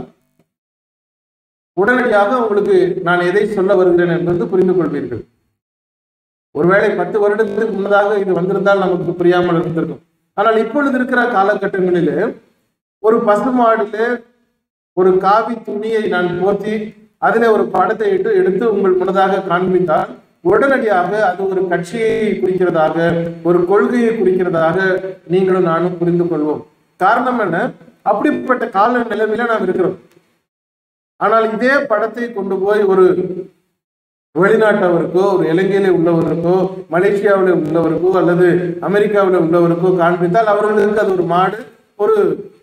உடனடியாக உங்களுக்கு நான் எதை சொல்ல வருகிறேன் என்பது புரிந்து கொள்வீர்கள் ஒருவேளை பத்து வருடத்துக்கு முன்னதாக இது வந்திருந்தால் நமக்கு புரியாமல் இருந்திருக்கும் ஆனால் இப்பொழுது இருக்கிற காலகட்டங்களிலே ஒரு பசுமாடுல ஒரு காவி துணியை நான் போர்த்தி அதிலே ஒரு படத்தை இட்டு எடுத்து உங்கள் முன்னதாக காண்பித்தால் உடனடியாக அது ஒரு கட்சியை குறிக்கிறதாக ஒரு கொள்கையை குறிக்கிறதாக நீங்களும் நானும் புரிந்து கொள்வோம் காரணம் என்ன அப்படிப்பட்ட கால நிலைமையில நாம் இருக்கிறோம் ஆனால் இதே படத்தை கொண்டு போய் ஒரு வெளிநாட்டவருக்கோ ஒரு இலங்கையில உள்ளவருக்கோ மலேசியாவில் உள்ளவருக்கோ அல்லது அமெரிக்காவில் உள்ளவருக்கோ காண்பித்தால் அவர்களுக்கு அது ஒரு மாடு ஒரு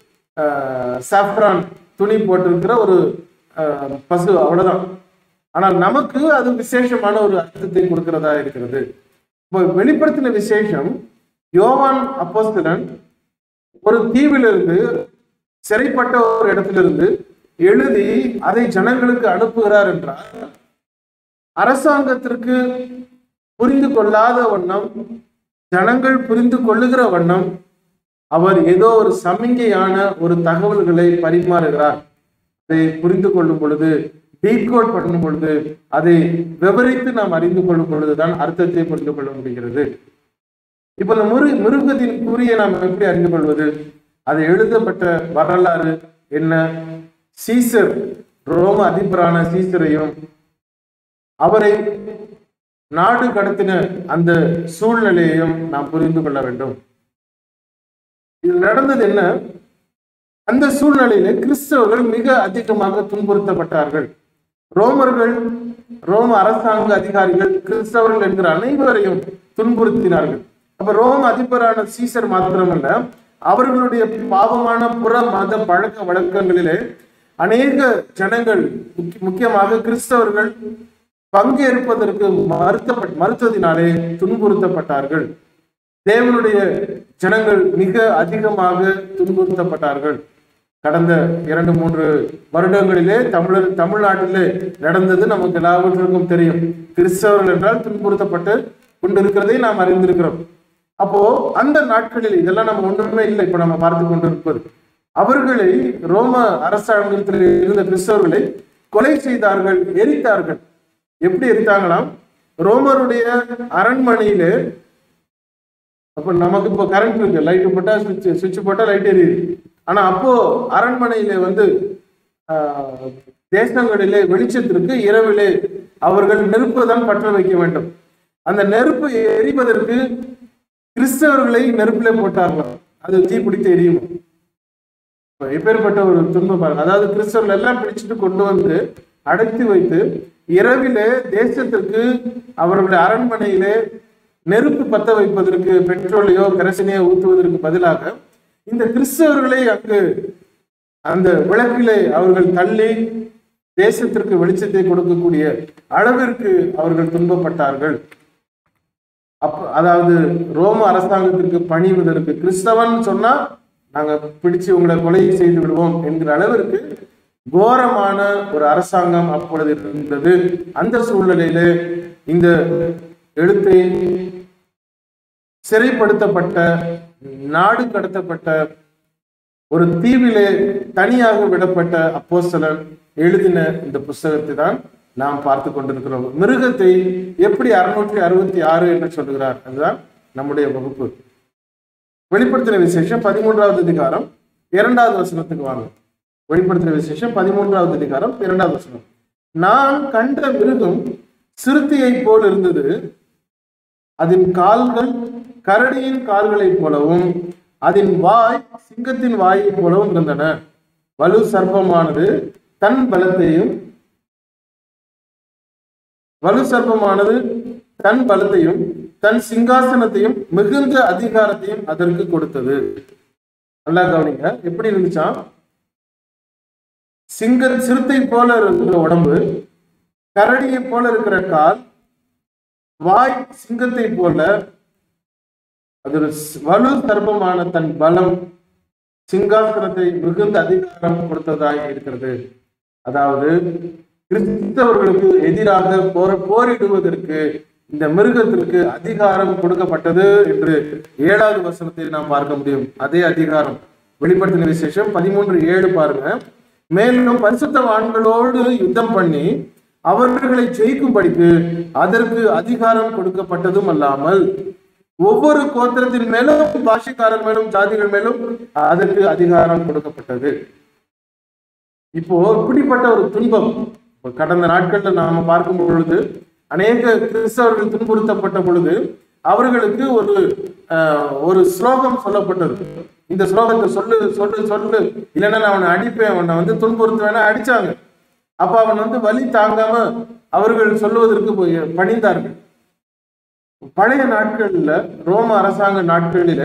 சாஃப்ரான் துணி போட்டிருக்கிற ஒரு ஆஹ், பசு அவ்வளவுதான் ஆனால் நமக்கு அது விசேஷமான ஒரு அர்த்தத்தை கொடுக்கிறதா இருக்கிறது இப்போ வெளிப்படுத்தின விசேஷம் யோவான் அப்போஸ்தலன் ஒரு தீவிலிருந்து சிறைப்பட்ட ஒரு இடத்திலிருந்து எழுதி அதை ஜனங்களுக்கு அனுப்புகிறார் என்றால் அரசாங்கத்திற்கு புரிந்து கொள்ளாத வண்ணம் ஜனங்கள் புரிந்து கொள்ளுகிற வண்ணம் அவர் ஏதோ ஒரு சமிங்கையான ஒரு தகவல்களை பரிமாறுகிறார் அதை புரிந்து கொள்ளும் பொழுது டீகோட் பண்ணும் பொழுது அதை விவரித்து நாம் அறிந்து கொள்ளும் பொழுதுதான் அர்த்தத்தை புரிந்து கொள்ள முடிகிறது இப்ப இந்த மிரு மிருகத்தின் கூறியை நாம் எப்படி அறிந்து கொள்வது அது எழுதப்பட்ட வரலாறு என்ன சீசர் ரோம அதிபரான சீசரையும் அவரை நாடு கடத்தின அந்த சூழ்நிலையையும் நாம் புரிந்து கொள்ள வேண்டும் இது நடந்தது என்ன அந்த சூழ்நிலையில கிறிஸ்தவர்கள் மிக அதிகமாக துன்புறுத்தப்பட்டார்கள் ரோமர்கள் ரோம அரசாங்க அதிகாரிகள் கிறிஸ்தவர்கள் என்கிற அனைவரையும் துன்புறுத்தினார்கள் அப்ப ரோம அதிபரான சீசர் மாத்திரமல்ல அவர்களுடைய பாவமான புற மத பழக்க வழக்கங்களிலே அநேக ஜனங்கள் முக்கிய- முக்கியமாக கிறிஸ்தவர்கள் பங்கேற்பதற்கு மறுத்த மறுத்ததினாலே துன்புறுத்தப்பட்டார்கள் தேவனுடைய ஜனங்கள் மிக அதிகமாக துன்புறுத்தப்பட்டார்கள் கடந்த இரண்டு மூன்று வருடங்களிலே தமிழர் தமிழ்நாட்டிலே நடந்தது நமக்கு எல்லாவற்றுக்கும் தெரியும் கிறிஸ்தவர்கள் என்றால் துன்புறுத்தப்பட்டு கொண்டிருக்கிறதை நாம் அறிந்திருக்கிறோம் அப்போ அந்த நாட்களில் இதெல்லாம் நம்ம ஒன்றுமே இல்லை இப்ப நம்ம பார்த்து கொண்டிருப்பது அவர்களை ரோம அரசாங்கத்தில் இருந்த கிறிஸ்தவர்களை கொலை செய்தார்கள் எரித்தார்கள் எப்படி எரித்தாங்களாம் ரோமருடைய அரண்மனையிலே அப்ப நமக்கு இப்போ கரண்ட் இருக்கு லைட் போட்டா சுவிட்ச் சுவிட்ச் போட்டா லைட் எரியுது ஆனா அப்போ அரண்மனையிலே வந்து ஆஹ், தேசங்களிலே வெளிச்சத்திற்கு இரவிலே அவர்கள் நெருப்பு தான் பற்ற வைக்க வேண்டும் அந்த நெருப்பு எரிவதற்கு கிறிஸ்தவர்களை நெருப்பிலே போட்டார்களாம் அது தீ பிடித்து எரியுமா இப்ப எப்பேற்பட்ட ஒரு துன்பம் பாருங்க அதாவது கிறிஸ்தவர்கள் எல்லாம் பிடிச்சிட்டு கொண்டு வந்து அடைத்து வைத்து இரவிலே தேசத்திற்கு அவர்களுடைய அரண்மனையிலே நெருப்பு பத்த வைப்பதற்கு பெட்ரோலையோ கரசினையோ ஊற்றுவதற்கு பதிலாக இந்த கிறிஸ்தவர்களை அங்கு அந்த விளக்கிலே அவர்கள் தள்ளி தேசத்திற்கு வெளிச்சத்தை கொடுக்கக்கூடிய அளவிற்கு அவர்கள் துன்பப்பட்டார்கள் அப்ப அதாவது ரோம அரசாங்கத்திற்கு பணிவதற்கு கிறிஸ்தவன் சொன்னா நாங்க பிடிச்சு உங்களை கொலை செய்து விடுவோம் என்கிற அளவிற்கு கோரமான ஒரு அரசாங்கம் அப்பொழுது இருந்தது அந்த சூழ்நிலையிலே இந்த எழுத்தை சிறைப்படுத்தப்பட்ட நாடு கடத்தப்பட்ட ஒரு தீவிலே தனியாக விடப்பட்ட அப்போஸ்தலன் எழுதின இந்த புஸ்தகத்தை தான் நாம் பார்த்து கொண்டிருக்கிறோம் மிருகத்தை எப்படி அறுநூற்றி அறுபத்தி ஆறு என்று சொல்லுகிறார் அதுதான் நம்முடைய வகுப்பு வெளிப்படுத்தின விசேஷம் பதிமூன்றாவது அதிகாரம் இரண்டாவது வசனத்துக்கு வாங்க வெளிப்படுத்தின விசேஷம் பதிமூன்றாவது அதிகாரம் இரண்டாவது வசனம் நான் கண்ட மிருகம் சிறுத்தையைப் போல் இருந்தது அதன் கால்கள் கரடியின் கால்களைப் போலவும் அதன் வாய் சிங்கத்தின் வாயைப் போலவும் இருந்தன வலு சர்ப்பமானது தன் பலத்தையும் வலு சர்ப்பமானது தன் பலத்தையும் தன் சிங்காசனத்தையும் மிகுந்த அதிகாரத்தையும் அதற்கு கொடுத்தது நல்லா கவனிங்க எப்படி இருந்துச்சாம் சிங்க சிறுத்தை போல இருக்கிற உடம்பு கரடியை போல இருக்கிற கால் வாய் சிங்கத்தை போல அது ஒரு ஸ்- வலு சர்ப்பமான தன் பலம் சிங்காசனத்தை மிகுந்த அதிகாரம் கொடுத்ததாய் இருக்கிறது அதாவது கிறிஸ்தவர்களுக்கு எதிராக போர போரிடுவதற்கு இந்த மிருகத்திற்கு அதிகாரம் கொடுக்கப்பட்டது என்று ஏழாவது வசனத்தை நாம் பார்க்க முடியும் அதே அதிகாரம் வெளிப்படுத்தின விசேஷம் பதிமூன்று ஏழு பாருங்க மேலும் பரிசுத்தவான்களோடு யுத்தம் பண்ணி அவர்களை ஜெயிக்கும்படிக்கு அதற்கு அதிகாரம் கொடுக்கப்பட்டதும் அல்லாமல் ஒவ்வொரு கோத்திரத்தின் மேலும் பாஷைக்காரர் மேலும் ஜாதிகள் மேலும் அதற்கு அதிகாரம் கொடுக்கப்பட்டது இப்போ இப்படிப்பட்ட ஒரு துன்பம் இப்ப கடந்த நாட்கள்ல நாம பார்க்கும் பொழுது அநேக கிறிஸ்தவர்கள் துன்புறுத்தப்பட்ட பொழுது அவர்களுக்கு ஒரு ஆஹ், ஒரு ஸ்லோகம் சொல்லப்பட்டது இந்த ஸ்லோகத்தை சொல்லு சொல்லு சொல்லு இல்லைன்னா நான் அவனை அடிப்பேன் அவனை வந்து துன்புறுத்துவேன்னா அடிச்சாங்க அப்ப அவன் வந்து வலி தாங்காம அவர்கள் சொல்லுவதற்கு போய் பணிந்தார்கள் பழைய நாட்கள்ல ரோம அரசாங்க நாட்களில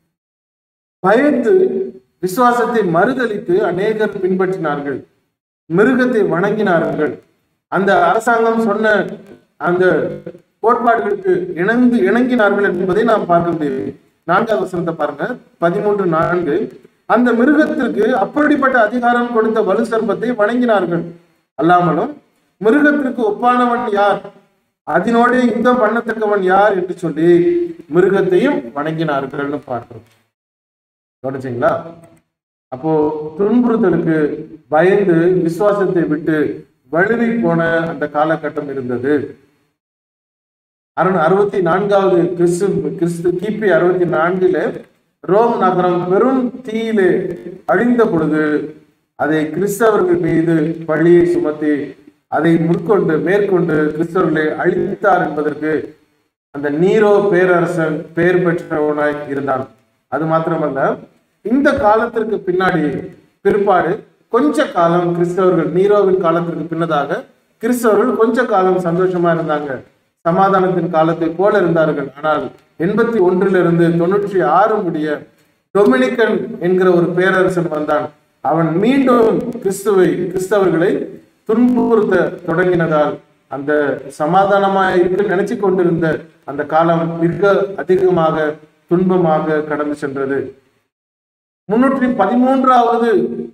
பயந்து விசுவாசத்தை மறுதலித்து அநேகர் பின்பற்றினார்கள் மிருகத்தை வணங்கினார்கள் அந்த அரசாங்கம் சொன்ன அந்த கோட்பாடுகளுக்கு இணங்கு இணங்கினார்கள் என்பதை நாம் பார்க்க முடியும் நான்காவது வசனத்தை பாருங்க பதிமூன்று நான்கு அந்த மிருகத்திற்கு அப்படிப்பட்ட அதிகாரம் கொடுத்த வலு சர்ப்பத்தை வணங்கினார்கள் அல்லாமலும் மிருகத்திற்கு ஒப்பானவன் யார் அதனோடு யுத்தம் பண்ணத்தக்கவன் யார் என்று சொல்லி மிருகத்தையும் வணங்கினார்கள்னு பார்க்கிறோம் கவனிச்சிங்களா அப்போ துன்புறுத்தலுக்கு பயந்து விசுவாசத்தை விட்டு வழுவி போன அந்த காலகட்டம் இருந்தது அருண் அறுபத்தி நான்காவது கிறிஸ்து கிறிஸ்து கிபி அறுபத்தி நான்கில ரோம் நகரம் பெரும் தீயிலே அழிந்த பொழுது அதை கிறிஸ்தவர்கள் மீது பழியை சுமத்தி அதை முற்கொண்டு மேற்கொண்டு கிறிஸ்தவர்களை அழித்தார் என்பதற்கு அந்த நீரோ பேரரசன் பெயர் பெற்றவனாய் இருந்தான் அது மாத்திரமல்ல இந்த காலத்திற்கு பின்னாடி பிற்பாடு கொஞ்ச காலம் கிறிஸ்தவர்கள் நீரோவின் காலத்திற்கு பின்னதாக கிறிஸ்தவர்கள் கொஞ்ச காலம் சந்தோஷமா இருந்தாங்க சமாதானத்தின் காலத்தை போல இருந்தார்கள் ஆனால் எண்பத்தி ஒன்றிலிருந்து தொண்ணூற்றி ஆறு முடிய டொமினிக்கன் என்கிற ஒரு பேரரசன் வந்தான் அவன் மீண்டும் கிறிஸ்துவை கிறிஸ்தவர்களை துன்புறுத்த தொடங்கினதால் அந்த சமாதானமாக இருக்கு நினைச்சு கொண்டிருந்த அந்த காலம் மிக அதிகமாக துன்பமாக கடந்து சென்றது முன்னூற்றி பதிமூன்றாவது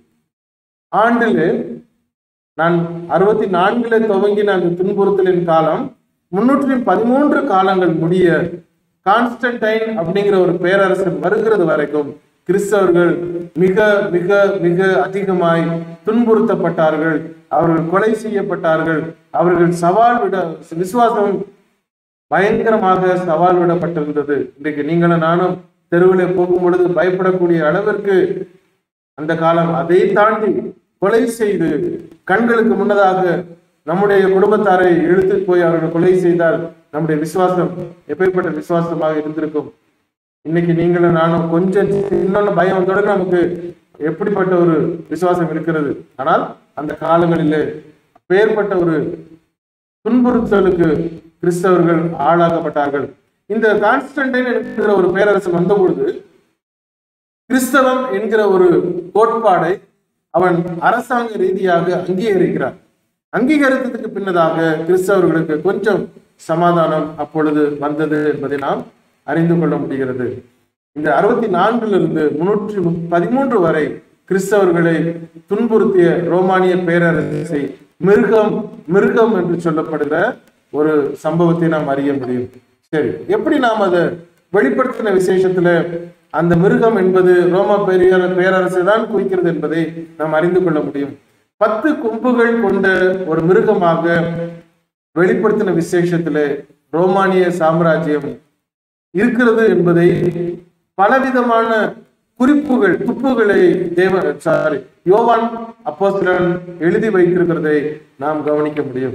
ஆண்டில் நான் அறுபத்தி நான்குல துவங்கின அந்த துன்புறுத்தலின் காலம் முன்னூற்றி பதிமூன்று காலங்கள் முடிய கான்ஸ்டன்டைன் அப்படிங்கிற ஒரு பேரரசன் வருகிறது வரைக்கும் கிறிஸ்தவர்கள் மிக மிக மிக அதிகமாய் துன்புறுத்தப்பட்டார்கள் அவர்கள் கொலை செய்யப்பட்டார்கள் அவர்கள் சவால் விட விசுவாசம் பயங்கரமாக சவால் விடப்பட்டிருந்தது இன்றைக்கு நீங்களும் நானும் தெருவில் போகும் பொழுது பயப்படக்கூடிய அளவிற்கு அந்த காலம் அதை தாண்டி கொலை செய்து கண்களுக்கு முன்னதாக நம்முடைய குடும்பத்தாரை இழுத்து போய் அவர்கள் கொலை செய்தால் நம்முடைய விசுவாசம் எப்பேற்பட்ட விசுவாசமாக இருந்திருக்கும் இன்னைக்கு நீங்களும் நானும் கொஞ்சம் இன்னொன்னு பயம் வந்தோட நமக்கு எப்படிப்பட்ட ஒரு விசுவாசம் இருக்கிறது ஆனால் அந்த காலங்களிலே அப்பேற்பட்ட ஒரு துன்புறுத்தலுக்கு கிறிஸ்தவர்கள் ஆளாக்கப்பட்டார்கள் இந்த கான்ஸ்டன்டைன் என்கிற ஒரு பேரரசன் வந்த பொழுது கிறிஸ்தவம் என்கிற ஒரு கோட்பாடை அவன் அரசாங்க ரீதியாக அங்கீகரிக்கிறார் அங்கீகரித்ததுக்கு பின்னதாக கிறிஸ்தவர்களுக்கு கொஞ்சம் சமாதானம் அப்பொழுது வந்தது என்பதை நாம் அறிந்து கொள்ள முடிகிறது இந்த அறுபத்தி நான்கிலிருந்து முன்னூற்றி முப்- பதிமூன்று வரை கிறிஸ்தவர்களை துன்புறுத்திய ரோமானிய பேரரசை மிருகம் மிருகம் என்று சொல்லப்படுகிற ஒரு சம்பவத்தை நாம் அறிய முடியும் சரி எப்படி நாம் அதை வெளிப்படுத்தின விசேஷத்துல அந்த மிருகம் என்பது ரோமா பெரிய பேரரசை தான் குறிக்கிறது என்பதை நாம் அறிந்து கொள்ள முடியும் பத்து கொம்புகள் கொண்ட ஒரு மிருகமாக வெளிப்படுத்தின விசேஷத்துல ரோமானிய சாம்ராஜ்யம் இருக்கிறது என்பதை பலவிதமான குறிப்புகள் துப்புகளை தேவ சாரி யோவான் அப்போஸ்தலன் எழுதி வைத்திருக்கிறதை நாம் கவனிக்க முடியும்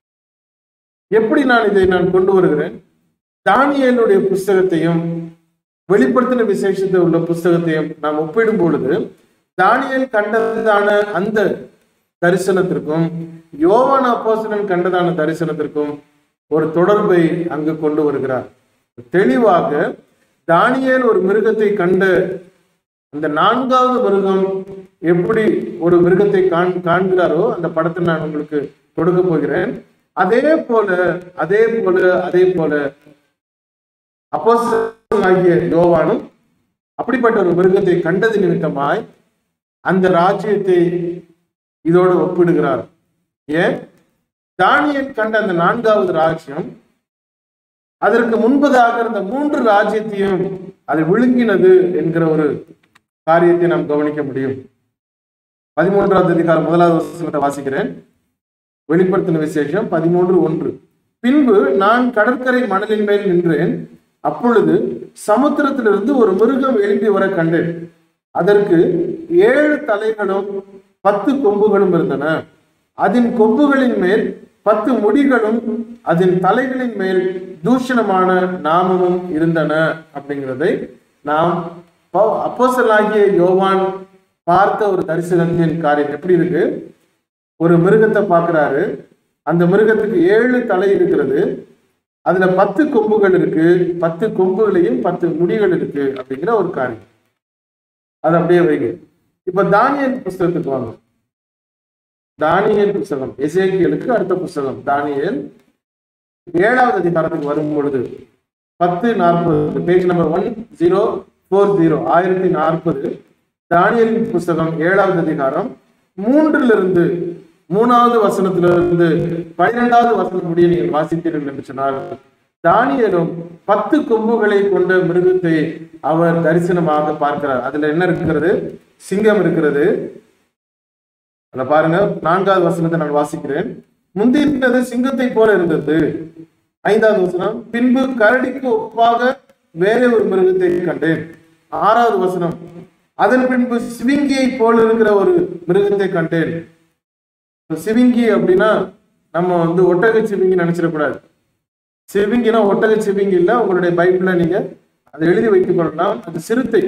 எப்படி நான் இதை நான் கொண்டு வருகிறேன் தானியேலுடைய புஸ்தகத்தையும் வெளிப்படுத்தின விசேஷத்தை உள்ள புஸ்தகத்தையும் நாம் ஒப்பிடும் பொழுது தானியேல் கண்டதான அந்த தரிசனத்திற்கும் யோவான் அப்போஸ்தலன் கண்டதான தரிசனத்திற்கும் ஒரு தொடர்பை அங்கு கொண்டு வருகிறார் தெளிவாக தானியேல் ஒரு மிருகத்தை கண்ட அந்த நான்காவது மிருகம் எப்படி ஒரு மிருகத்தை காண் காண்கிறாரோ அந்த படத்தை நான் உங்களுக்கு கொடுக்க போகிறேன் அதே போல அதே போல அதே போல அப்போஸ்தலனாகிய யோவானும் அப்படிப்பட்ட ஒரு மிருகத்தை கண்டது நிமித்தமாய் அந்த ராஜ்யத்தை இதோடு ஒப்பிடுகிறார் ஏன் தானியல் கண்ட அந்த நான்காவது ராஜ்யம் அதற்கு முன்பதாக இருந்த மூன்று ராஜ்யத்தையும் அதை விழுங்கினது என்கிற ஒரு காரியத்தை நாம் கவனிக்க முடியும் பதிமூன்றாவது அதிகாரம் முதலாவது வசனத்தை வாசிக்கிறேன் வெளிப்படுத்தின விசேஷம் பதிமூன்று ஒன்று பின்பு நான் கடற்கரை மணலின் மேல் நின்றேன் அப்பொழுது சமுத்திரத்திலிருந்து ஒரு மிருகம் எழும்பி வர கண்டேன் அதற்கு ஏழு தலைகளும் பத்து கொம்புகளும் இருந்தன அதன் கொம்புகளின் மேல் பத்து முடிகளும் அதன் தலைகளின் மேல் தூஷணமான நாமமும் இருந்தன அப்படிங்கிறதை நாம் அப்போசலாகிய யோவான் பார்த்த ஒரு தரிசனத்தின் காரியம் எப்படி இருக்கு ஒரு மிருகத்தை பார்க்கிறாரு அந்த மிருகத்துக்கு ஏழு தலை இருக்கிறது அதுல பத்து கொம்புகள் இருக்கு பத்து கொம்புகளையும் பத்து முடிகள் இருக்கு அப்படிங்கிற ஒரு காரியம் அது அப்படியே வைங்க இப்ப தானியல் புஸ்தகத்துக்கு வாங்க தானியல் புஸ்தகம் எசேக்கியலுக்கு அடுத்த புஸ்தகம் தானியல் ஏழாவது அதிகாரத்துக்கு வரும் பொழுது பத்து நாற்பது page number one zero four zero ஆயிரத்தி நாற்பது தானியலின் புஸ்தகம் ஏழாவது அதிகாரம் மூன்றிலிருந்து மூணாவது வசனத்திலிருந்து பனிரெண்டாவது வசனம் முடிய நீங்கள் வாசித்தீர்கள் என்று சொன்னால் தானியலும் பத்து கொம்புகளை கொண்ட மிருகத்தை அவர் தரிசனமாக பார்க்கிறார் அதுல என்ன இருக்கிறது சிங்கம் இருக்கிறது அதுல பாருங்க நான்காவது வசனத்தை நான் வாசிக்கிறேன் முந்தினது சிங்கத்தை போல இருந்தது ஐந்தாவது வசனம் பின்பு கரடிக்கு ஒப்பாக வேற ஒரு மிருகத்தை கண்டேன் ஆறாவது வசனம் அதன் பின்பு சிவிங்கியை போல இருக்கிற ஒரு மிருகத்தை கண்டேன் சிவிங்கி அப்படின்னா நம்ம வந்து ஒட்டக சிவிங்கி நினைச்சிடக்கூடாது சிவிங்கினா ஒட்டக சிவிங்கி இல்ல உங்களுடைய பைபிள்ல நீங்க அதை எழுதி வைத்துக் கொள்ளலாம் அது சிறுத்தை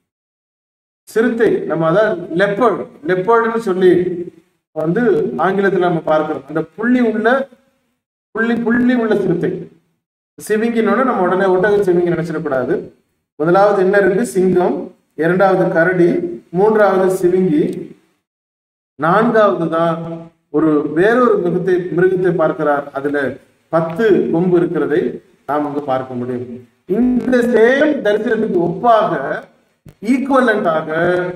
சிறுத்தை நம்ம அதான் லெப்பர்ட் லெப்பர்டுன்னு சொல்லி வந்து ஆங்கிலத்துல நம்ம பார்க்கிறோம் அந்த புள்ளி உள்ள புள்ளி புள்ளி உள்ள சிறுத்தை சிவிங்கினோட நம்ம உடனே ஒட்டக சிவிங்கி நினைச்சிடக்கூடாது முதலாவது என்ன இருக்கு சிங்கம் இரண்டாவது கரடி மூன்றாவது சிவிங்கி நான்காவது தான் ஒரு வேறொரு மிருகத்தை மிருகத்தை பார்க்கிறார் அதுல பத்து கொம்பு இருக்கிறதை நாம் அங்கு பார்க்க முடியும் இந்த சேம் தரிசனத்துக்கு ஒப்பாக ஈக்குவலண்டாக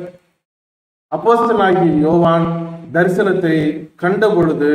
அப்போஸ்தலனாகிய யோவான் தரிசனத்தை கண்ட பொழுது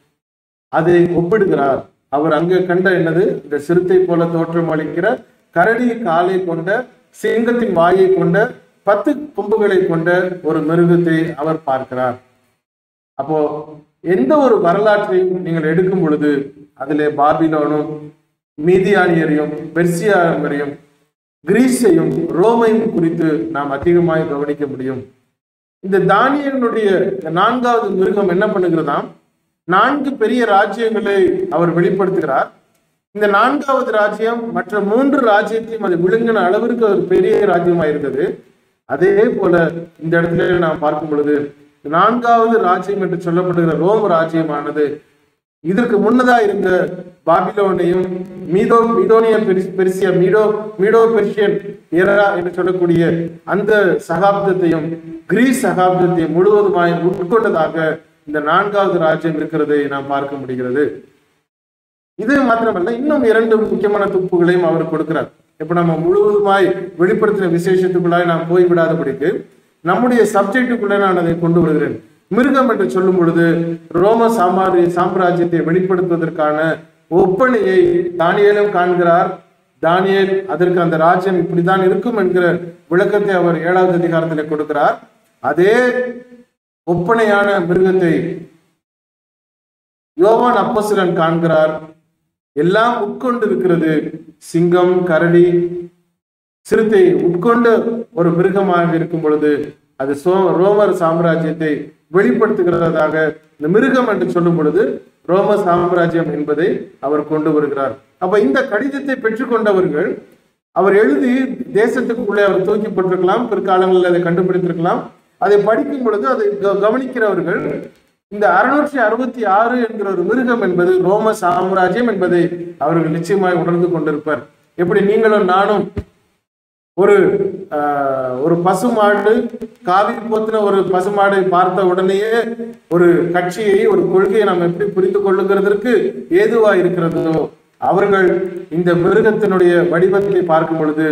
அதை ஒப்பிடுகிறார் அவர் அங்க கண்ட என்னது இந்த சிறுத்தை போல தோற்றம் அளிக்கிற கரடி காலை கொண்ட சிங்கத்தின் வாயை கொண்ட பத்து கொம்புகளை கொண்ட ஒரு மிருகத்தை அவர் பார்க்கிறார் அப்போ எந்த ஒரு வரலாற்றையும் நீங்கள் எடுக்கும் பொழுது அதிலே பாபிலோனும் மீதியானியரையும் பெர்சியாரையும் கிரீஸையும் ரோமையும் குறித்து நாம் அதிகமாக கவனிக்க முடியும் இந்த தானியனுடைய நான்காவது மிருகம் என்ன பண்ணுகிறதாம் நான்கு பெரிய ராஜ்யங்களை அவர் வெளிப்படுத்துகிறார் இந்த நான்காவது ராஜ்யம் மற்ற மூன்று ராஜ்யத்தையும் அது விழுங்கின அளவிற்கு ஒரு பெரிய ராஜ்யமா இருந்தது அதே போல இந்த இடத்துல நாம் பார்க்கும் பொழுது நான்காவது ராஜ்யம் என்று சொல்லப்படுகிற ரோம் ராஜ்யமானது இதற்கு முன்னதா இருந்த பாபிலோனையும் மீதோ மீதோனிய பெரிஸ்- Persia Medo Medo Persian era என்று சொல்லக்கூடிய அந்த சகாப்தத்தையும் கிரீஸ் சகாப்தத்தையும் முழுவதுமாய் உட்கொண்டதாக இந்த நான்காவது ராஜ்யம் இருக்கிறதை நாம் பார்க்க முடிகிறது இது மாத்திரமல்ல இன்னும் இரண்டு முக்கியமான துப்புகளையும் அவர் கொடுக்கிறார் இப்ப நம்ம முழுவதுமாய் வெளிப்படுத்தின விசேஷத்துக்குள்ளாய் நாம் போய்விடாதபடிக்கு நம்முடைய சப்ஜெக்டுக்குள்ளே நான் அதை கொண்டு வருகிறேன் மிருகம் என்று சொல்லும் பொழுது ரோம சாம்ராஜ்ய சாம்ராஜ்யத்தை வெளிப்படுத்துவதற்கான ஒப்பனையை தானியேலும் காண்கிறார் தானியேல் அதற்கு அந்த ராஜ்யம் இப்படித்தான் இருக்கும் என்கிற விளக்கத்தை அவர் ஏழாவது அதிகாரத்தில் கொடுக்கிறார் அதே ஒப்பனையான மிருகத்தை யோவான் அப்போஸ்தலன் காண்கிறார் எல்லாம் உட்கொண்டு இருக்கிறது சிங்கம் கரடி சிறுத்தை உட்கொண்ட ஒரு மிருகமாக இருக்கும் பொழுது அது சோ ரோமர் சாம்ராஜ்யத்தை வெளிப்படுத்துகிறதாக இந்த மிருகம் என்று சொல்லும் பொழுது ரோம சாம்ராஜ்யம் என்பதை அவர் கொண்டு வருகிறார் அப்ப இந்த கடிதத்தை பெற்றுக்கொண்டவர்கள் அவர் எழுதி தேசத்துக்குள்ளே அவர் தூக்கிப்பட்டிருக்கலாம் பிற்காலங்களில் அதை கண்டுபிடித்திருக்கலாம் அதை படிக்கும் பொழுது அதை க- கவனிக்கிறவர்கள் இந்த அறுநூற்றி அறுபத்தி ஆறு என்கிற ஒரு மிருகம் என்பது ரோம சாம்ராஜ்யம் என்பதை அவர்கள் நிச்சயமாய் உணர்ந்து கொண்டிருப்பார் எப்படி நீங்களும் நானும் ஒரு ஆஹ், ஒரு பசுமாடு காவி போத்தின ஒரு பசுமாடை பார்த்த உடனேயே ஒரு கட்சியை ஒரு கொள்கையை நாம் எப்படி புரிந்து கொள்ளுகிறதற்கு ஏதுவா இருக்கிறதோ அவர்கள் இந்த மிருகத்தினுடைய வடிவத்தை பார்க்கும் பொழுது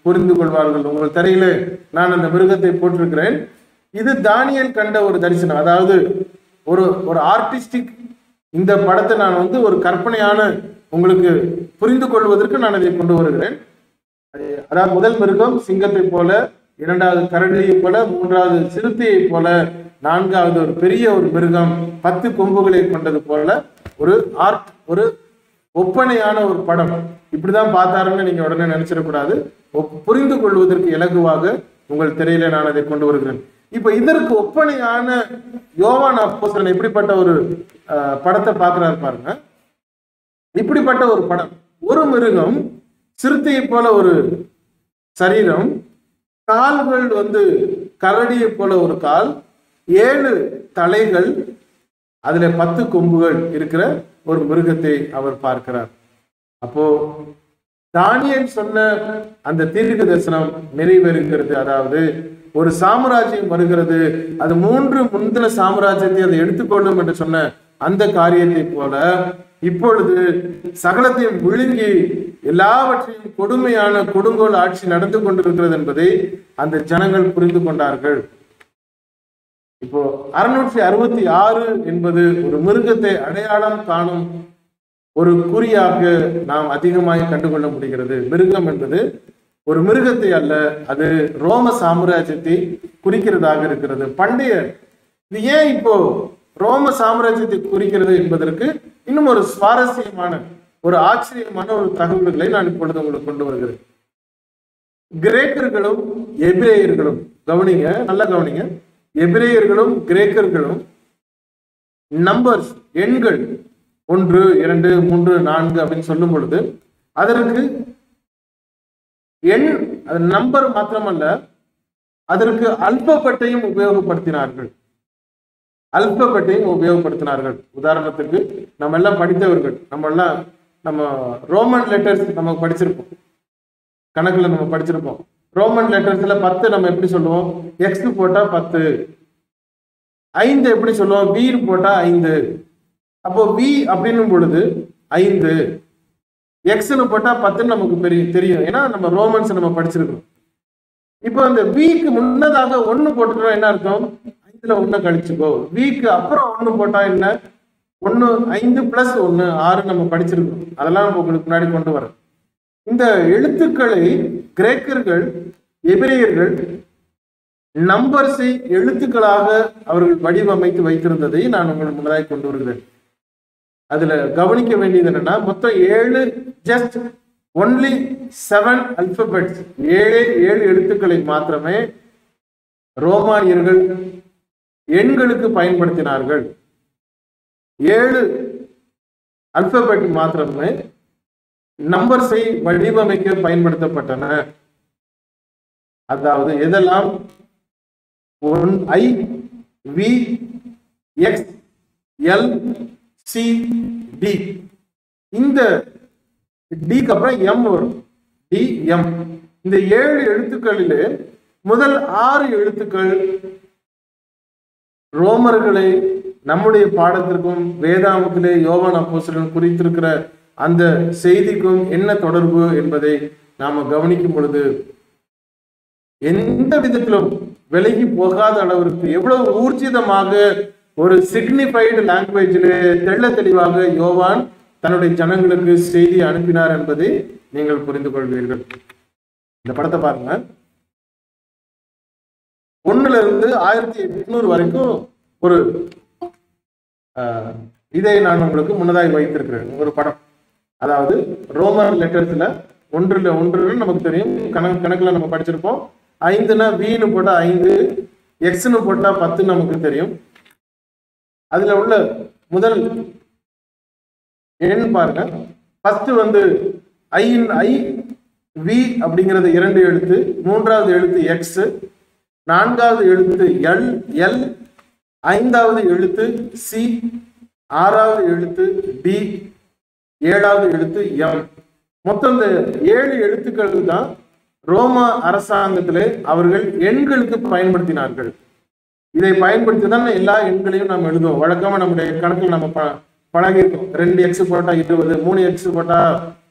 புரிந்து கொள்வார்கள் உங்கள் திரையிலே நான் அந்த மிருகத்தை போட்டிருக்கிறேன் இது தானியல் கண்ட ஒரு தரிசனம் அதாவது ஒரு ஒரு ஆர்டிஸ்டிக் இந்த படத்தை நான் வந்து ஒரு கற்பனையான உங்களுக்கு புரிந்து கொள்வதற்கு நான் இதை கொண்டு வருகிறேன் அது- அதாவது முதல் மிருகம் சிங்கத்தை போல இரண்டாவது கரடியை போல மூன்றாவது சிறுத்தையை போல நான்காவது ஒரு பெரிய ஒரு மிருகம் பத்து கொம்புகளை கொண்டது போல ஒரு ஆர்ட் ஒரு ஒப்பனையான ஒரு படம் இப்படிதான் பார்த்தாருன்னு நீங்க உடனே நினைச்சிடக்கூடாது ஒப்- புரிந்து கொள்வதற்கு இலகுவாக உங்கள் திரையில நான் அதை கொண்டு வருகிறேன் இப்ப இதற்கு ஒப்பனையான யோவான் அப்போஸ்தலன் எப்படிப்பட்ட ஒரு அஹ், படத்தை பார்க்கிறாரு பாருங்க இப்படிப்பட்ட ஒரு படம் ஒரு மிருகம் சிறுத்தையை போல ஒரு சரீரம் கால்கள் வந்து கரடியை போல ஒரு கால் ஏழு தலைகள் அதுல பத்து கொம்புகள் இருக்கிற ஒரு மிருகத்தை அவர் பார்க்கிறார் அப்போ தானியல் சொன்ன அந்த தீர்க்க தரிசனம் நிறைவேறுகிறது அதாவது ஒரு சாம்ராஜ்யம் வருகிறது அது மூன்று முந்தின சாம்ராஜ்யத்தை அதை எடுத்துக்கொள்ளும் என்று சொன்ன அந்த காரியத்தை போல இப்பொழுது சகலத்தையும் விழுங்கி எல்லாவற்றையும் கொடுமையான கொடுங்கோல் ஆட்சி நடந்து கொண்டிருக்கிறது என்பதை அந்த ஜனங்கள் புரிந்து கொண்டார்கள் இப்போ அறுநூற்றி அறுபத்தி ஆறு என்பது ஒரு மிருகத்தை அடையாளம் காணும் ஒரு குறியாக நாம் அதிகமாக கண்டுகொள்ள முடிகிறது மிருகம் என்பது ஒரு மிருகத்தை அல்ல அது ரோம சாம்ராஜ்யத்தை குறிக்கிறதாக இருக்கிறது பண்டைய இது ஏன் இப்போ ரோம சாம்ராஜ்யத்தை குறிக்கிறது என்பதற்கு இன்னும் ஒரு சுவாரஸ்யமான ஒரு ஆச்சரியமான ஒரு தகவல்களை நான் இப்பொழுது உங்களுக்கு கொண்டு வருகிறேன் கிரேக்கர்களும் எபிரேயர்களும் கவனிங்க நல்லா கவனிங்க எபிரேயர்களும் கிரேக்கர்களும் நம்பர்ஸ் எண்கள் ஒன்று இரண்டு மூன்று நான்கு அப்படின்னு சொல்லும் பொழுது அதற்கு எண் அது நம்பர் மாத்திரமல்ல அதற்கு அல்பபெட்டையும் உபயோகப்படுத்தினார்கள் அல்பபெட்டையும் உபயோகப்படுத்தினார்கள் உதாரணத்துக்கு நம்ம எல்லாம் படித்தவர்கள் நம்ம எல்லாம் நம்ம ரோமன் லெட்டர்ஸ் நம்ம படிச்சிருப்போம் கணக்குல நம்ம படிச்சிருப்போம் ரோமன் லெட்டர்ஸ்ல பத்து நம்ம எப்படி சொல்லுவோம் எக்ஸ் போட்டா பத்து ஐந்து எப்படி சொல்லுவோம் வீர் போட்டா ஐந்து அப்போ வி அப்படின்னும் பொழுது ஐந்து எக்ஸ்னு போட்டா பத்துன்னு நமக்கு பெரிய தெரியும் ஏன்னா நம்ம ரோமன்ஸ் நம்ம படிச்சிருக்கோம் இப்போ அந்த விக்கு முன்னதாக ஒண்ணு போட்டுட்டோம் என்ன அர்த்தம் ஐந்துல ஒண்ணு கழிச்சுக்கோ விக்கு அப்புறம் ஒண்ணு போட்டா என்ன ஒண்ணு ஐந்து பிளஸ் ஒண்ணு ஆறு நம்ம படிச்சிருக்கோம் அதெல்லாம் நம்ம உங்களுக்கு முன்னாடி கொண்டு வரேன் இந்த எழுத்துக்களை கிரேக்கர்கள் எபிரேயர்கள் நம்பர்ஸை எழுத்துக்களாக அவர்கள் வடிவமைத்து வைத்திருந்ததை நான் உங்களுக்கு முன்னதாக கொண்டு வருகிறேன் அதுல கவனிக்க வேண்டியது என்னன்னா மொத்தம் ஏழு ஜஸ்ட் ஒன்லி செவன் அல்பபெட்ஸ் ஏழே ஏழு எழுத்துக்களை மாத்திரமே ரோமானியர்கள் எண்களுக்கு பயன்படுத்தினார்கள் ஏழு அல்பபெட் மாத்திரமே நம்பர்ஸை வடிவமைக்க பயன்படுத்தப்பட்டன அதாவது எதெல்லாம் one I V X L C D இந்த டிக்கு அப்புறம் எம் வரும் டி எம் இந்த ஏழு எழுத்துக்களிலே முதல் ஆறு எழுத்துக்கள் ரோமர்களை நம்முடைய பாடத்திற்கும் வேதாமத்திலே யோவான் அப்போஸ்தலன் குறித்திருக்கிற அந்த செய்திக்கும் என்ன தொடர்பு என்பதை நாம கவனிக்கும் பொழுது எந்த விதத்திலும் விலகி போகாத அளவிற்கு எவ்வளவு ஊர்ஜிதமாக ஒரு சிக்னிஃபைடு லாங்குவேஜிலே தெள்ள தெளிவாக யோவான் தன்னுடைய ஜனங்களுக்கு செய்தி அனுப்பினார் என்பதை நீங்கள் புரிந்து கொள்வீர்கள் இந்த படத்தை பாருங்க ஒண்ணுல இருந்து ஆயிரத்தி எட்நூறு வரைக்கும் ஒரு ஆஹ், இதை நான் உங்களுக்கு முன்னதாக வைத்திருக்கிறேன் ஒரு படம் அதாவது ரோமன் லெட்டர்ஸ்ல ஒன்றுல ஒன்றுல நமக்கு தெரியும் கணக்கு கணக்குல நம்ம படிச்சிருப்போம் ஐந்துனா வீணு போட்டா ஐந்து எக்ஸ்னு போட்டா பத்து நமக்கு தெரியும் அதுல உள்ள முதல் எண் பாருங்க ஃபர்ஸ்ட் வந்து ஐயின் ஐ வி அப்படிங்கிறது இரண்டு எழுத்து மூன்றாவது எழுத்து எக்ஸ் நான்காவது எழுத்து எல் எல் ஐந்தாவது எழுத்து சி ஆறாவது எழுத்து டி ஏழாவது எழுத்து எம் மொத்தம் இந்த ஏழு எழுத்துக்கள் தான் ரோமா அரசாங்கத்திலே அவர்கள் எண்களுக்கு பயன்படுத்தினார்கள் இதை பயன்படுத்தி தான் எல்லா எண்களையும் நாம் எழுதுவோம் வழக்கமா நம்முடைய கணக்கில் நம்ம ப பழகிருக்கோம் ரெண்டு எக்ஸ் போட்டா இருபது மூணு எக்ஸ் போட்டா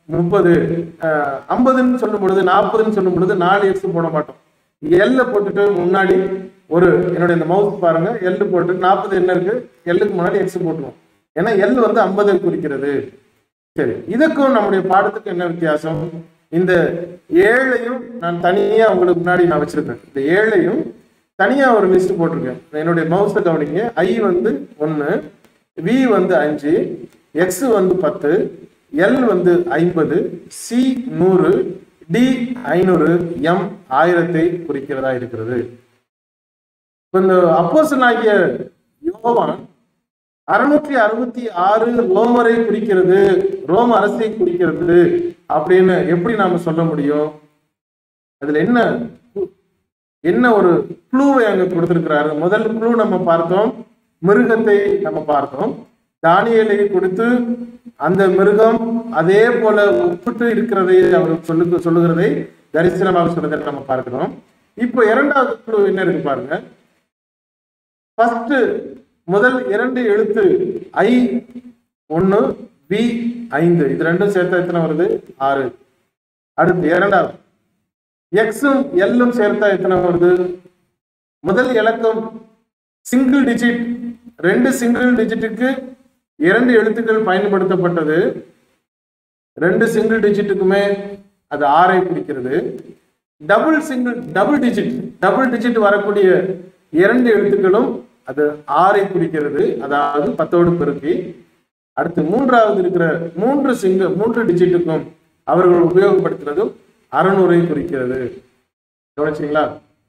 முப்பது ஐம்பதுன்னு சொல்லும் பொழுது நாற்பதுன்னு சொல்லும் பொழுது நாலு எக்ஸ் போட மாட்டோம் எல்ல போட்டுட்டு முன்னாடி ஒரு என்னுடைய இந்த மவுஸ் பாருங்க எல் போட்டு நாற்பது என்ன இருக்கு எல்லுக்கு முன்னாடி எக்ஸ் போட்டுருவோம் ஏன்னா எல் வந்து ஐம்பதை குறிக்கிறது சரி இதுக்கும் நம்முடைய பாடத்துக்கு என்ன வித்தியாசம் இந்த ஏழையும் நான் தனியா உங்களுக்கு முன்னாடி நான் வச்சிருக்கேன் இந்த ஏழையும் தனியா ஒரு லிஸ்ட் போட்டிருக்கேன் என்னுடைய மவுஸை கவனிங்க ஐ வந்து ஒன்று வி வந்து அஞ்சு எக்ஸ் வந்து பத்து எல் வந்து ஐம்பது சி நூறு டி ஐநூறு எம் ஆயிரத்தை குறிக்கிறதா இருக்கிறது இப்ப இந்த அப்போசன் ஆகிய யோவான் அறுநூற்றி அறுபத்தி ஆறு ரோமரை குறிக்கிறது ரோம அரசை குறிக்கிறது அப்படின்னு எப்படி நாம சொல்ல முடியும் அதுல என்ன என்ன ஒரு க்ளூவை அங்க கொடுத்திருக்கிறாரு முதல் க்ளூ நம்ம பார்த்தோம் மிருகத்தை நம்ம பார்த்தோம் தானியலை கொடுத்து அந்த மிருகம் அதே போல ஒப்பிட்டு இருக்கிறதை அவர் சொல்லு சொல்லுகிறதை தரிசனமாக சொல்றதை நம்ம பார்க்கிறோம் இப்போ இரண்டாவது க்ளூ என்ன இருக்கு பாருங்க ஃபர்ஸ்ட் முதல் இரண்டு எழுத்து ஐ ஒன்னு வி ஐந்து இது ரெண்டும் சேர்த்தா எத்தனை வருது ஆறு அடுத்து இரண்டாவது எக்ஸும் எல்லும் சேர்த்தா எத்தனை வருது முதல் இலக்கம் சிங்கிள் டிஜிட் ரெண்டு சிங்கிள் டிஜிட்டுக்கு இரண்டு எழுத்துக்கள் பயன்படுத்தப்பட்டது ரெண்டு சிங்கிள் டிஜிட்டுக்குமே அது ஆறை குறிக்கிறது double single double digit double digit வரக்கூடிய இரண்டு எழுத்துக்களும் அது ஆறை குறிக்கிறது அதாவது பத்தோடு பெருக்கி அடுத்து மூன்றாவது இருக்கிற மூன்று சிங்க மூன்று டிஜிட்டுக்கும் அவர்கள் உபயோகப்படுத்துறதும் அறநூறை குறிக்கிறது கவனிச்சிங்களா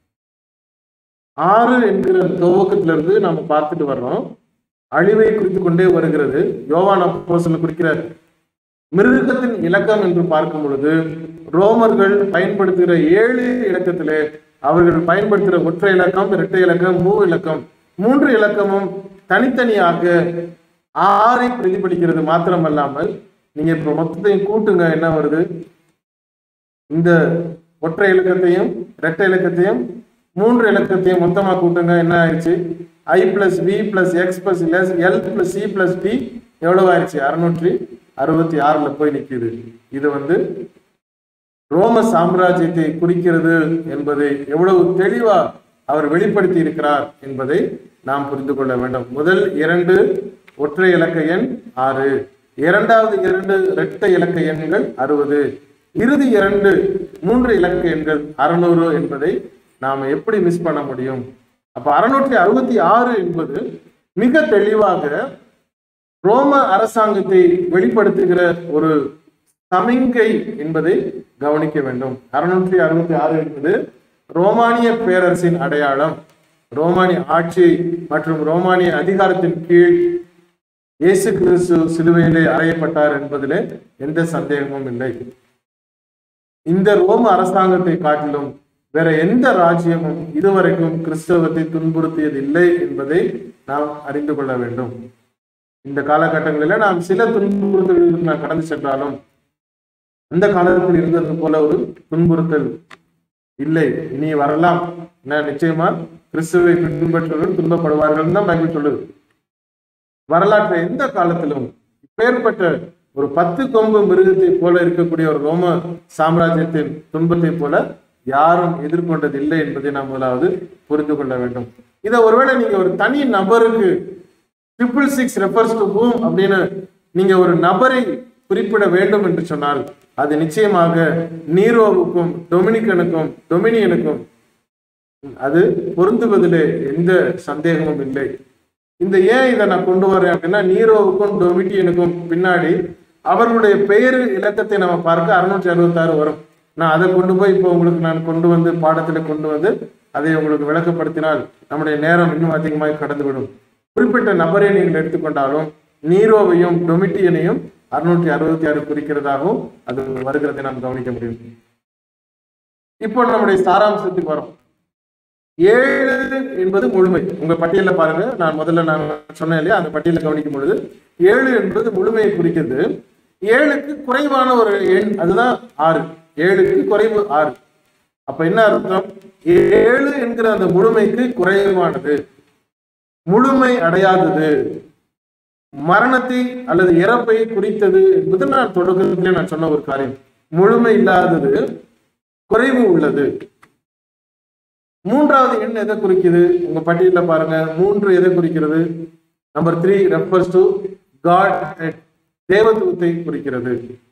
ஆறு என்கிற துவக்கத்திலிருந்து நாம பார்த்துட்டு வர்றோம் அழிவை குறித்து கொண்டே வருகிறது யோவான் அப்போஸ்தலன் குறிக்கிற மிருகத்தின் இலக்கம் என்று பார்க்கும் பொழுது ரோமர்கள் பயன்படுத்துகிற ஏழு இலக்கத்திலே அவர்கள் பயன்படுத்துகிற ஒற்றை இலக்கம் இரட்டை இலக்கம் மூ இலக்கம் மூன்று இலக்கமும் தனித்தனியாக ஆறை பிரதிபலிக்கிறது மாத்திரமல்லாமல் நீங்க இப்ப மொத்தத்தையும் கூட்டுங்க என்ன வருது இந்த ஒற்றை இலக்கத்தையும் இரட்டை இலக்கத்தையும் மூன்று இலக்கத்தையும் மொத்தமா கூட்டுங்க என்ன ஆயிடுச்சு I plus V plus X plus S L plus C plus D எவ்வளவு ஆயிடுச்சு அறுநூற்றி அறுபத்தி ஆறுல போய் நிக்குது இது வந்து ரோம சாம்ராஜ்யத்தை குறிக்கிறது என்பதை எவ்வளவு தெளிவா அவர் வெளிப்படுத்தி இருக்கிறார் என்பதை நாம் புரிந்து கொள்ள வேண்டும் முதல் இரண்டு ஒற்றை இலக்க எண் ஆறு இரண்டாவது இரண்டு இரட்டை இலக்க எண்கள் அறுபது இறுதி இரண்டு மூன்று இலக்க எண்கள் அறுநூறு என்பதை நாம எப்படி மிஸ் பண்ண முடியும் அப்ப அறுநூற்றி அறுபத்தி ஆறு என்பது மிக தெளிவாக ரோம அரசாங்கத்தை வெளிப்படுத்துகிற ஒரு சமிங்கை என்பதை கவனிக்க வேண்டும் அறுநூற்றி அறுபத்தி ஆறு என்பது ரோமானிய பேரரசின் அடையாளம் ரோமானிய ஆட்சி மற்றும் ரோமானிய அதிகாரத்தின் கீழ் இயேசு கிறிஸ்து சிலுவையிலே அறையப்பட்டார் என்பதிலே எந்த சந்தேகமும் இல்லை இந்த ரோம அரசாங்கத்தை காட்டிலும் வேற எந்த ராஜ்யமும் இதுவரைக்கும் கிறிஸ்தவத்தை துன்புறுத்தியது இல்லை என்பதை நாம் அறிந்து கொள்ள வேண்டும் இந்த காலகட்டங்களில நாம் சில துன்புறுத்தல்களுக்கு நாம் கடந்து சென்றாலும் அந்த காலத்தில் இருந்தது போல ஒரு துன்புறுத்தல் இல்லை இனி வரலாம் என்ன நிச்சயமா கிறிஸ்துவை பின்பற்றுவர்கள் துன்பப்படுவார்கள் தான் பைபிள் சொல்லுது வரலாற்று எந்த காலத்திலும் இப்பேற்பட்ட ஒரு பத்து கொம்பு மிருகத்தை போல இருக்கக்கூடிய ஒரு ரோம சாம்ராஜ்யத்தின் துன்பத்தை போல யாரும் எதிர்கொண்டது இல்லை என்பதை நாம் முதலாவது புரிந்து கொள்ள வேண்டும் இதை ஒருவேளை நீங்க ஒரு தனி நபருக்கு triple six refers to whom அப்படின்னு நீங்க ஒரு நபரை குறிப்பிட வேண்டும் என்று சொன்னால் அது நிச்சயமாக நீரோவுக்கும் டொமினிக்கனுக்கும் டொமினியனுக்கும் அது பொருந்துவதிலே எந்த சந்தேகமும் இல்லை இந்த ஏன் இதை நான் கொண்டு வரேன் அப்படின்னா நீரோவுக்கும் டொமிட்டியனுக்கும் பின்னாடி அவர்களுடைய பெயர் இலக்கத்தை நம்ம பார்க்க அறுநூற்றி அறுபத்தாறு வரும் நான் அதை கொண்டு போய் இப்போ உங்களுக்கு நான் கொண்டு வந்து பாடத்துல கொண்டு வந்து அதை உங்களுக்கு விளக்கப்படுத்தினால் நம்முடைய நேரம் இன்னும் அதிகமாக கடந்துவிடும் குறிப்பிட்ட நபரை நீங்கள் எடுத்துக்கொண்டாலும் நீரோவையும் டொமிட்டியனையும் அறுநூற்றி அறுபத்தி ஆறு குறிக்கிறதாகவும் அது வருகிறதை நாம் கவனிக்க முடியும் இப்போ நம்முடைய சாராம்சத்துக்கு வரோம் ஏழு என்பது முழுமை உங்க பட்டியல பாருங்க நான் முதல்ல நான் சொன்னேன் இல்லையா அந்த பட்டியலை கவனிக்கும் பொழுது ஏழு என்பது முழுமையை குறிக்கிறது ஏழுக்கு குறைவான ஒரு எண் அதுதான் ஆறு ஏழுக்கு குறைவு ஆறு அப்ப என்ன அர்த்தம் ஏழு என்கிற அந்த முழுமைக்கு குறைவானது முழுமை அடையாதது மரணத்தை அல்லது இறப்பை குறித்தது என்பது நான் தொடக்கத்திலே நான் சொன்ன ஒரு காரியம் முழுமை இல்லாதது குறைவு உள்ளது மூன்றாவது எண் எதை குறிக்குது உங்க பட்டியல பாருங்க மூன்று எதை குறிக்கிறது number three refers to God தேவத்துவத்தை குறிக்கிறது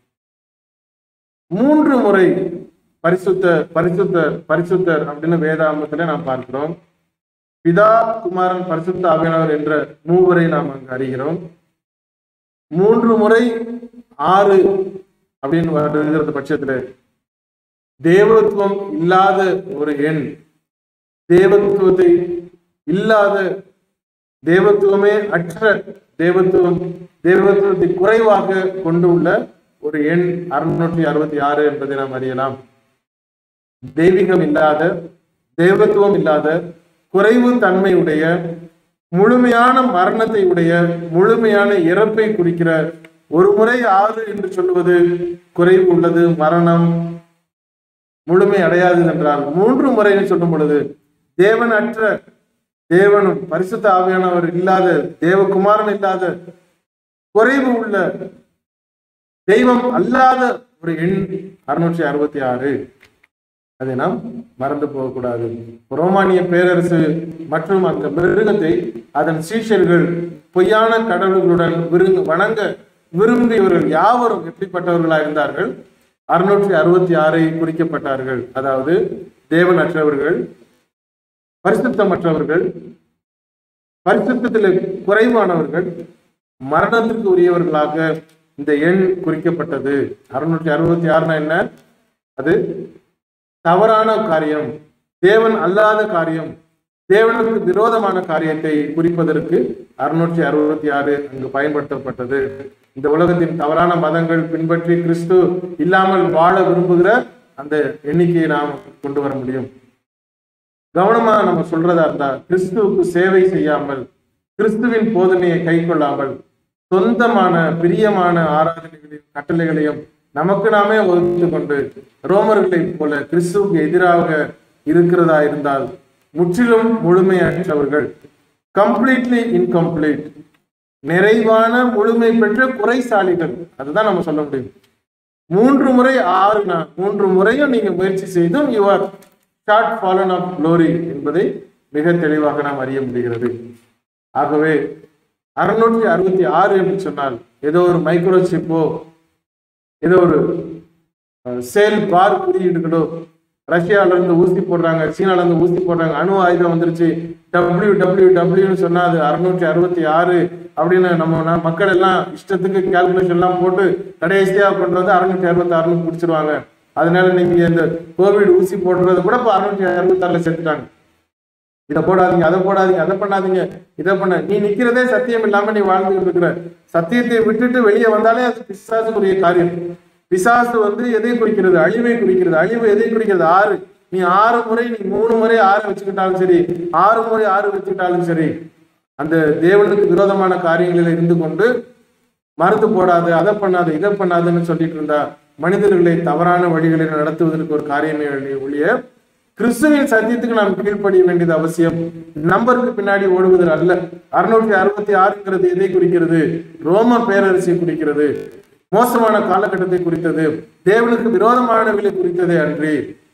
மூன்று முறை பரிசுத்த பரிசுத்தர் பரிசுத்தர் அப்படின்னு வேதாமத்துல நாம் பார்க்கிறோம் பிதா குமாரன் பரிசுத்த ஆவியானவர் என்ற மூவரை நாம் அங்கு அறிகிறோம் மூன்று முறை ஆறு அப்படின்னு வருகிற பட்சத்துல தேவத்துவம் இல்லாத ஒரு எண் தேவத்துவத்தை இல்லாத தேவத்துவமே அற்ற தேவத்துவம் தேவத்துவத்தை குறைவாக கொண்டு உள்ள ஒரு எண் அறுநூற்றி அறுபத்தி ஆறு என்பதை நாம் அறியலாம் தெய்வீகம் இல்லாத தேவத்துவம் இல்லாத குறைவு தன்மை உடைய முழுமையான மரணத்தை உடைய முழுமையான இறப்பை குறிக்கிற ஒரு முறை ஆறு என்று சொல்லுவது குறைவு உள்ளது மரணம் முழுமை அடையாது என்றால் மூன்று முறைன்னு சொல்லும் பொழுது தேவன் அற்ற தேவனும் பரிசுத்த ஆவியானவர் இல்லாத தேவகுமாரன் இல்லாத குறைவு உள்ள தெய்வம் அல்லாத ஒரு எண் அறுநூற்றி அறுபத்தி ஆறு அதை நாம் மறந்து போகக்கூடாது ரோமானிய பேரரசு மற்றும் அந்த மிருகத்தை அதன் சீஷர்கள் பொய்யான கடவுள்களுடன் விருங்க வணங்க விரும்பியவர்கள் யாவரும் எப்படிப்பட்டவர்களா இருந்தார்கள் அறுநூற்றி அறுபத்தி ஆறை குறிக்கப்பட்டார்கள் அதாவது தேவனற்றவர்கள் பரிசுத்தமற்றவர்கள் பரிசுத்தத்தில் குறைவானவர்கள் மரணத்திற்கு உரியவர்களாக இந்த எண் குறிக்கப்பட்டது அறுநூற்றி அறுபத்தி ஆறுனா என்ன அது தவறான காரியம் தேவன் அல்லாத காரியம் தேவனுக்கு விரோதமான காரியத்தை குறிப்பதற்கு அறுநூற்றி அறுபத்தி ஆறு அங்கு பயன்படுத்தப்பட்டது இந்த உலகத்தின் தவறான மதங்கள் பின்பற்றி கிறிஸ்து இல்லாமல் வாழ விரும்புகிற அந்த எண்ணிக்கையை நாம் கொண்டு வர முடியும் கவனமா நம்ம சொல்றதா இருந்தா கிறிஸ்துவுக்கு சேவை செய்யாமல் கிறிஸ்துவின் போதனையை கை கொள்ளாமல் சொந்தமான பிரியமான ஆராதனைகளையும் கட்டளைகளையும் நமக்கு நாமே ஒதுத்து கொண்டு ரோமர்களைப் போல கிறிஸ்துவுக்கு எதிராக இருக்கிறதா இருந்தால் முற்றிலும் முழுமையற்றவர்கள் கம்ப்ளீட்லி இன்கம்ப்ளீட் நிறைவான முழுமை பெற்ற குறைசாலிகள் அதுதான் நம்ம சொல்ல முடியும் மூன்று முறை ஆறுனா மூன்று முறையும் நீங்க முயற்சி செய்தும் you are short fallen of glory என்பதை மிக தெளிவாக நாம் அறிய முடிகிறது ஆகவே அறுநூற்றி அறுபத்தி ஆறு என்று சொன்னால் ஏதோ ஒரு மைக்ரோசிப்போ ஏதோ ஒரு சேல் பார் குறியீடுகளோ ரஷ்யால இருந்து ஊசி போடுறாங்க சீனால இருந்து ஊசி போடுறாங்க அணு ஆயுதம் வந்துருச்சு டபிள்யூ டபிள்யூ டபிள்யூன்னு சொன்னா அது அறுநூற்றி அறுபத்தி ஆறு அப்படின்னு நம்ம ந- மக்கள் எல்லாம் இஷ்டத்துக்கு கால்குலேஷன் எல்லாம் போட்டு கடைசியா கொண்டு வந்து அறுநூற்றி அறுபத்தி ஆறுன்னு பிடிச்சிருவாங்க அதனால நீங்க இந்த கோவிட் ஊசி போடுறது கூட இப்போ அறுநூற்றி அறுபத்தி ஆறுல சேர்த்துட்டாங்க இதை போடாதீங்க அதை போடாதீங்க அதை பண்ணாதீங்க இதை பண்ண நீ நிக்கிறதே சத்தியம் இல்லாம நீ வாழ்ந்துட்டு இருக்கிற சத்தியத்தை விட்டுட்டு வெளியே வந்தாலே அது பிசாசுக்குரிய காரியம் பிசாசு வந்து எதை குறிக்கிறது அழிவை குறிக்கிறது அழிவு எதை குறிக்கிறது ஆறு நீ ஆறு முறை நீ மூணு முறை ஆறு வச்சுக்கிட்டாலும் சரி ஆறு முறை ஆறு வச்சுக்கிட்டாலும் சரி அந்த தேவனுக்கு விரோதமான காரியங்களில் இருந்து கொண்டு மருந்து போடாது அதை பண்ணாது இதை பண்ணாதுன்னு சொல்லிட்டு இருந்தா மனிதர்களை தவறான வழிகளில் நடத்துவதற்கு ஒரு காரியமே ஒழிய கிறிஸ்துவின் சத்தியத்துக்கு நாம் கீழ்ப்படிய வேண்டியது அவசியம் நம்பருக்கு பின்னாடி ஓடுவதில் அல்ல அறுநூற்றி அறுபத்தி ஆறுங்கிறது எதை குறிக்கிறது ரோம பேரரசை குறிக்கிறது மோசமான காலகட்டத்தை குறித்தது தேவனுக்கு விரோதமானவர்களை குறித்ததே அன்றி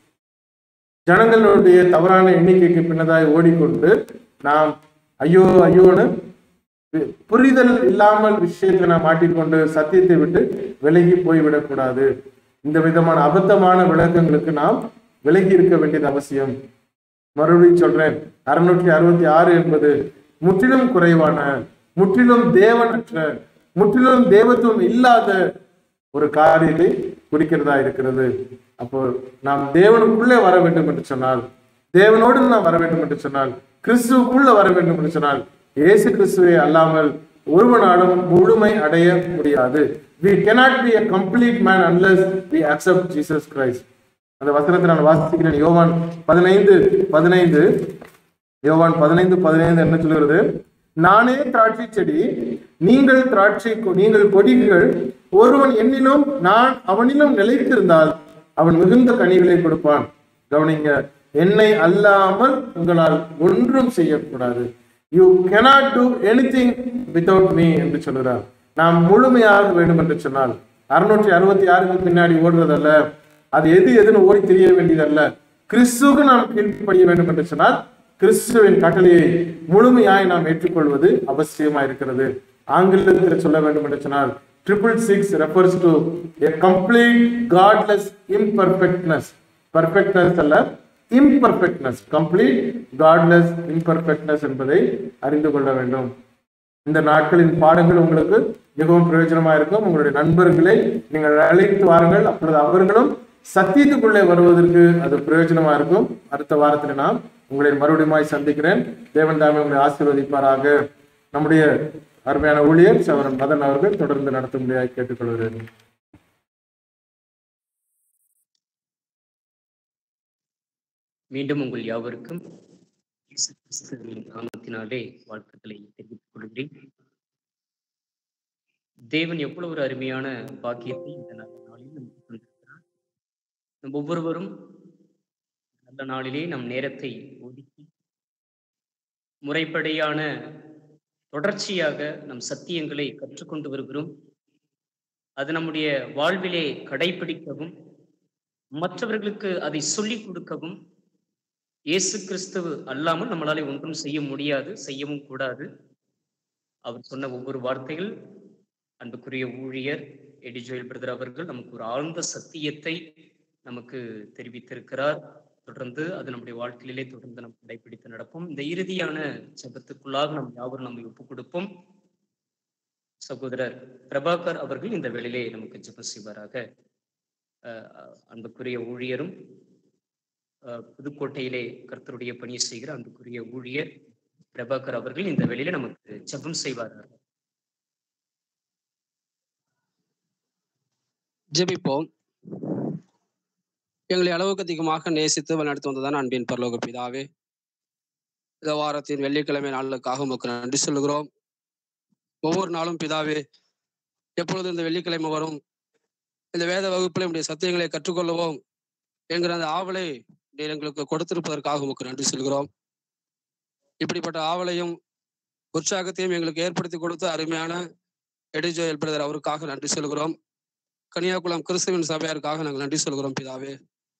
ஜனங்களுடைய தவறான எண்ணிக்கைக்கு பின்னதாய் ஓடிக்கொண்டு நாம் ஐயோ ஐயோன்னு பு- புரிதல் இல்லாமல் விஷயத்தை நாம் மாட்டிக்கொண்டு சத்தியத்தை விட்டு விலகி போய்விடக்கூடாது இந்த விதமான அபத்தமான விளக்கங்களுக்கு நாம் விலகி இருக்க வேண்டியது அவசியம் மறுபடியும் சொல்றேன் அறுநூற்றி அறுபத்தி ஆறு என்பது முற்றிலும் குறைவான முற்றிலும் தேவனற்ற முற்றிலும் தேவத்துவம் இல்லாத ஒரு காரியத்தை குறிக்கிறதா இருக்கிறது அப்போ நாம் தேவனுக்குள்ளே வர வேண்டும் என்று சொன்னால் தேவனோடு நாம் வர வேண்டும் என்று சொன்னால் கிறிஸ்துவுக்குள்ள வர வேண்டும் என்று சொன்னால் இயேசு கிறிஸ்துவை அல்லாமல் ஒருவனாலும் முழுமை அடைய முடியாது we cannot be a complete man unless we accept jesus christ அந்த வசனத்தை நான் வாசிக்கிறேன் யோவான் பதினைந்து பதினைந்து யோவான் பதினைந்து பதினைந்து என்ன சொல்கிறது நானே திராட்சை செடி நீங்கள் திராட்சை கொ- நீங்கள் கொடிகள் ஒருவன் என்னிலும் நான் அவனிலும் நிலைத்திருந்தால் அவன் மிகுந்த கனிகளை கொடுப்பான் கவனிங்க என்னை அல்லாமல் உங்களால் ஒன்றும் செய்யக்கூடாது you cannot do anything without me என்று சொல்கிறார் நாம் முழுமையாக வேண்டும் என்று சொன்னால் அறுநூற்றி அறுபத்தி ஆறுக்கு பின்னாடி ஓடுறதல்ல அது எது எதுன்னு ஓடி தெரிய வேண்டியதல்ல கிறிஸ்துவுக்கு நாம் கீழ்ப்படிய வேண்டும் என்று சொன்னால் கிறிஸ்துவின் கட்டளையை முழுமையாய் நாம் ஏற்றுக்கொள்வது அவசியமா இருக்கிறது ஆங்கிலத்தில் சொல்ல வேண்டும் என்று சொன்னால் triple six refers to a complete godless imperfectness perfectness அல்ல இம்பர்ஃபெக்ட்னஸ் கம்ப்ளீட் காட்லெஸ் இம்பர்ஃபெக்ட்னஸ் என்பதை அறிந்து கொள்ள வேண்டும் இந்த நாட்களின் பாடங்கள் உங்களுக்கு மிகவும் பிரயோஜனமா இருக்கும் உங்களுடைய நண்பர்களை நீங்கள் அழைத்து வாருங்கள் அப்பொழுது அவர்களும் சத்தியத்துக்குள்ளே வருவதற்கு அது பிரயோஜனமா இருக்கும் அடுத்த வாரத்தில் நான் உங்களை மறுபடியும் சந்திக்கிறேன் தேவன் தாமே உங்களை ஆசீர்வதிப்பாராக நம்முடைய அருமையான ஊழியர் சவரன் மதன் அவர்கள் தொடர்ந்து நடத்தும்படியாக கேட்டுக்கொள்கிறேன் மீண்டும் உங்கள் யாவருக்கும் இயேசு கிறிஸ்துவின் நாமத்தினாலே வாழ்த்துக்களை தெரிவித்துக் கொள்கிறேன் தேவன் எவ்வளவு ஒரு அருமையான பாக்கியத்தை இந்த நல்ல நாளில் நமக்கு தந்திருக்கிறார் நம் ஒவ்வொருவரும் நல்ல நாளிலே நம் நேரத்தை ஒதுக்கி முறைப்படியான தொடர்ச்சியாக நம் சத்தியங்களை கற்றுக்கொண்டு வருகிறோம் அது நம்முடைய வாழ்விலே கடைபிடிக்கவும் மற்றவர்களுக்கு அதை சொல்லிக் கொடுக்கவும் இயேசு கிறிஸ்துவ அல்லாமல் நம்மளாலே ஒன்றும் செய்ய முடியாது செய்யவும் கூடாது அவர் சொன்ன ஒவ்வொரு வார்த்தைகள் அன்புக்குரிய ஊழியர் எடிஜோயல் பிரதர் அவர்கள் நமக்கு ஒரு ஆழ்ந்த சத்தியத்தை நமக்கு தெரிவித்திருக்கிறார் தொடர்ந்து அது நம்முடைய வாழ்க்கையிலே தொடர்ந்து நாம் கடைபிடித்து நடப்போம் இந்த இறுதியான ஜெபத்துக்குள்ளாக நாம் யாவரும் நம்மை ஒப்புக் கொடுப்போம் சகோதரர் பிரபாகர் அவர்கள் இந்த வேளையிலே நமக்கு ஜெபம் செய்வாராக அஹ் அன்புக்குரிய ஊழியரும் அஹ் புதுக்கோட்டையிலே கர்த்தருடைய பணி செய்கிற அன்புக்குரிய ஊழியர் பிரபாகர் அவர்கள் இந்த வேளையிலே நமக்கு ஜெபம் செய்வார்கள் ஜெபிப்போம் எங்களை அளவுக்கு அதிகமாக நேசித்து வழிநடத்தி வந்ததான் அன்பின் பரலோக பிதாவே இந்த வாரத்தின் வெள்ளிக்கிழமை நாளுக்காக உமக்கு நன்றி சொல்லுகிறோம் ஒவ்வொரு நாளும் பிதாவே எப்பொழுது இந்த வெள்ளிக்கிழமை வரும் இந்த வேத வகுப்பில் நம்முடைய சத்தியங்களை கற்றுக்கொள்ளுவோம் என்கிற அந்த ஆவலை நீர் எங்களுக்கு கொடுத்திருப்பதற்காக உமக்கு நன்றி சொல்கிறோம் இப்படிப்பட்ட ஆவலையும் உற்சாகத்தையும் எங்களுக்கு ஏற்படுத்தி கொடுத்த அருமையான எடிஜோயல் பிரதர் அவருக்காக நன்றி சொல்கிறோம் கன்னியாகுளம் கிறிஸ்துவின் சபையாருக்காக நாங்கள் நன்றி சொல்கிறோம் பிதாவே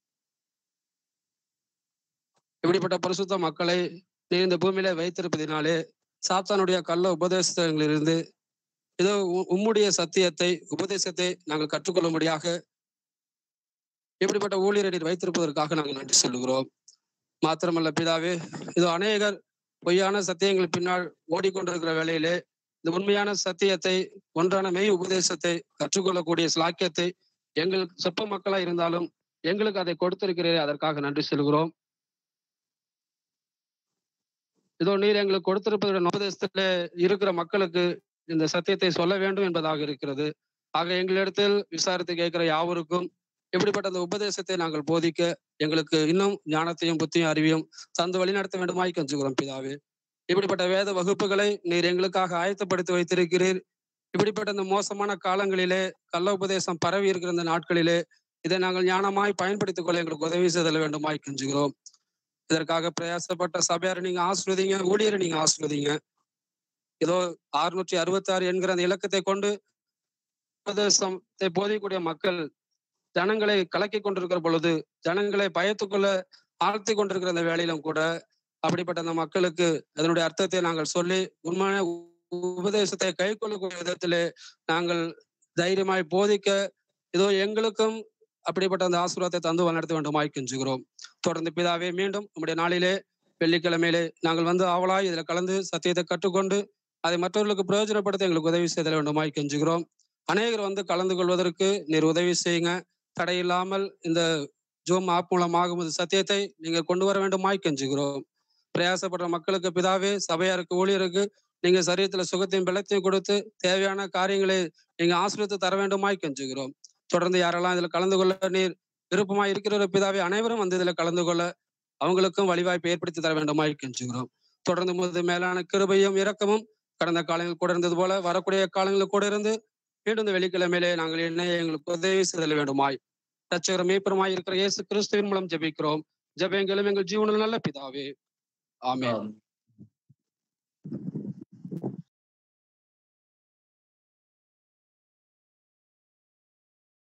இப்படிப்பட்ட பரிசுத்த மக்களை நீ இந்த பூமியில வைத்திருப்பதினாலே சாத்தானுடைய கள்ள உபதேசங்களிலிருந்து ஏதோ உ- உம்முடைய சத்தியத்தை உபதேசத்தை நாங்கள் கற்றுக்கொள்ளும்படியாக இப்படிப்பட்ட ஊழியரை நீர் வைத்திருப்பதற்காக நாங்கள் நன்றி சொல்லுகிறோம் மாத்திரமல்ல பிதாவே இது அநேகர் பொய்யான சத்தியங்கள் பின்னால் ஓடிக்கொண்டிருக்கிற வேளையிலே இந்த உண்மையான சத்தியத்தை ஒன்றான மெய் உபதேசத்தை கற்றுக்கொள்ளக்கூடிய ஸ்லாக்கியத்தை எங்களுக்கு செப்ப மக்களா இருந்தாலும் எங்களுக்கு அதை கொடுத்திருக்கிறீரே அதற்காக நன்றி சொல்கிறோம் இதோ நீர் எங்களுக்கு கொடுத்திருப்பதுடைய உபதேசத்துல இருக்கிற மக்களுக்கு இந்த சத்தியத்தை சொல்ல வேண்டும் என்பதாக இருக்கிறது ஆக எங்களிடத்தில் விசாரித்து கேட்கிற யாவருக்கும் எப்படிப்பட்ட அந்த உபதேசத்தை நாங்கள் போதிக்க எங்களுக்கு இன்னும் ஞானத்தையும் புத்தியும் அறிவையும் தந்து வழிநடத்த வேண்டுமாய் கஞ்சுகிறோம் பிதாவே இப்படிப்பட்ட வேத வகுப்புகளை நீர் எங்களுக்காக ஆயத்தப்படுத்தி வைத்திருக்கிறீர் இப்படிப்பட்ட இந்த மோசமான காலங்களிலே கள்ள உபதேசம் பரவி இருக்கிற இந்த நாட்களிலே இதை நாங்கள் ஞானமாய் பயன்படுத்திக் கொள்ள எங்களுக்கு உதவி செய்தல் வேண்டுமாய் கெஞ்சுகிறோம் இதற்காக பிரயாசப்பட்ட சபையாரை நீங்க ஆசிர்வதிங்க ஊழியரை நீங்க ஆசிர்வதிங்க ஏதோ அறுநூற்றி அறுபத்தி ஆறு என்கிற அந்த இலக்கத்தை கொண்டு உபதேசத்தை போதிக்கக்கூடிய மக்கள் ஜனங்களை கலக்கி கொண்டிருக்கிற பொழுது ஜனங்களை பயத்துக்குள்ள ஆழ்த்தி கொண்டிருக்கிற அந்த வேலையிலும் கூட அப்படிப்பட்ட அந்த மக்களுக்கு அதனுடைய அர்த்தத்தை நாங்கள் சொல்லி உண்மையான உபதேசத்தை கை கொள்ளக்கூடிய விதத்திலே நாங்கள் தைரியமாய் போதிக்க இதோ எங்களுக்கும் அப்படிப்பட்ட அந்த ஆசீர்வாதத்தை தந்து வழிநடத்த வேண்டுமாய் கெஞ்சுகிறோம் தொடர்ந்து பிதாவே மீண்டும் நம்முடைய நாளிலே வெள்ளிக்கிழமையிலே நாங்கள் வந்து ஆவலாய் இதில் கலந்து சத்தியத்தை கற்றுக்கொண்டு அதை மற்றவர்களுக்கு பிரயோஜனப்படுத்த எங்களுக்கு உதவி செய்தல் வேண்டுமாய் கெஞ்சுகிறோம் அநேகர் வந்து கலந்து கொள்வதற்கு நீர் உதவி செய்யுங்க தடையில்லாமல் இந்த ஜூம் ஆப் மூலமாக உமது சத்தியத்தை நீங்க கொண்டு வர வேண்டுமாய் கெஞ்சுகிறோம் பிரயாசப்படுற மக்களுக்கு பிதாவே சபையாருக்கு ஊழியருக்கு நீங்க சரீரத்துல சுகத்தையும் பலத்தையும் கொடுத்து தேவையான காரியங்களை நீங்க ஆசிரியத்து தர வேண்டுமாய் கெஞ்சுகிறோம் தொடர்ந்து யாரெல்லாம் இதுல கலந்து கொள்ள நீர் விருப்பமாய் இருக்கிற பிதாவே அனைவரும் வந்து இதுல கலந்து கொள்ள அவங்களுக்கும் வழிவாய்ப்பு ஏற்படுத்தி தர வேண்டுமாய் கெஞ்சுகிறோம் தொடர்ந்து முது மேலான கிருபையும் இரக்கமும் கடந்த காலங்கள் கூட இருந்தது போல வரக்கூடிய காலங்களில் கூட இருந்து மீண்டும் இந்த வெள்ளிக்கிழமையிலே நாங்கள் என்ன எங்களுக்கு உதவி செய்தல் வேண்டுமாய் ரட்சகர் மீப்பருமாய் இருக்கிற இயேசு கிறிஸ்துவின் மூலம் ஜெபிக்கிறோம் ஜெபங்களும் எங்கள் ஜீவனில் நல்ல பிதாவே ஆமென் ஆம்.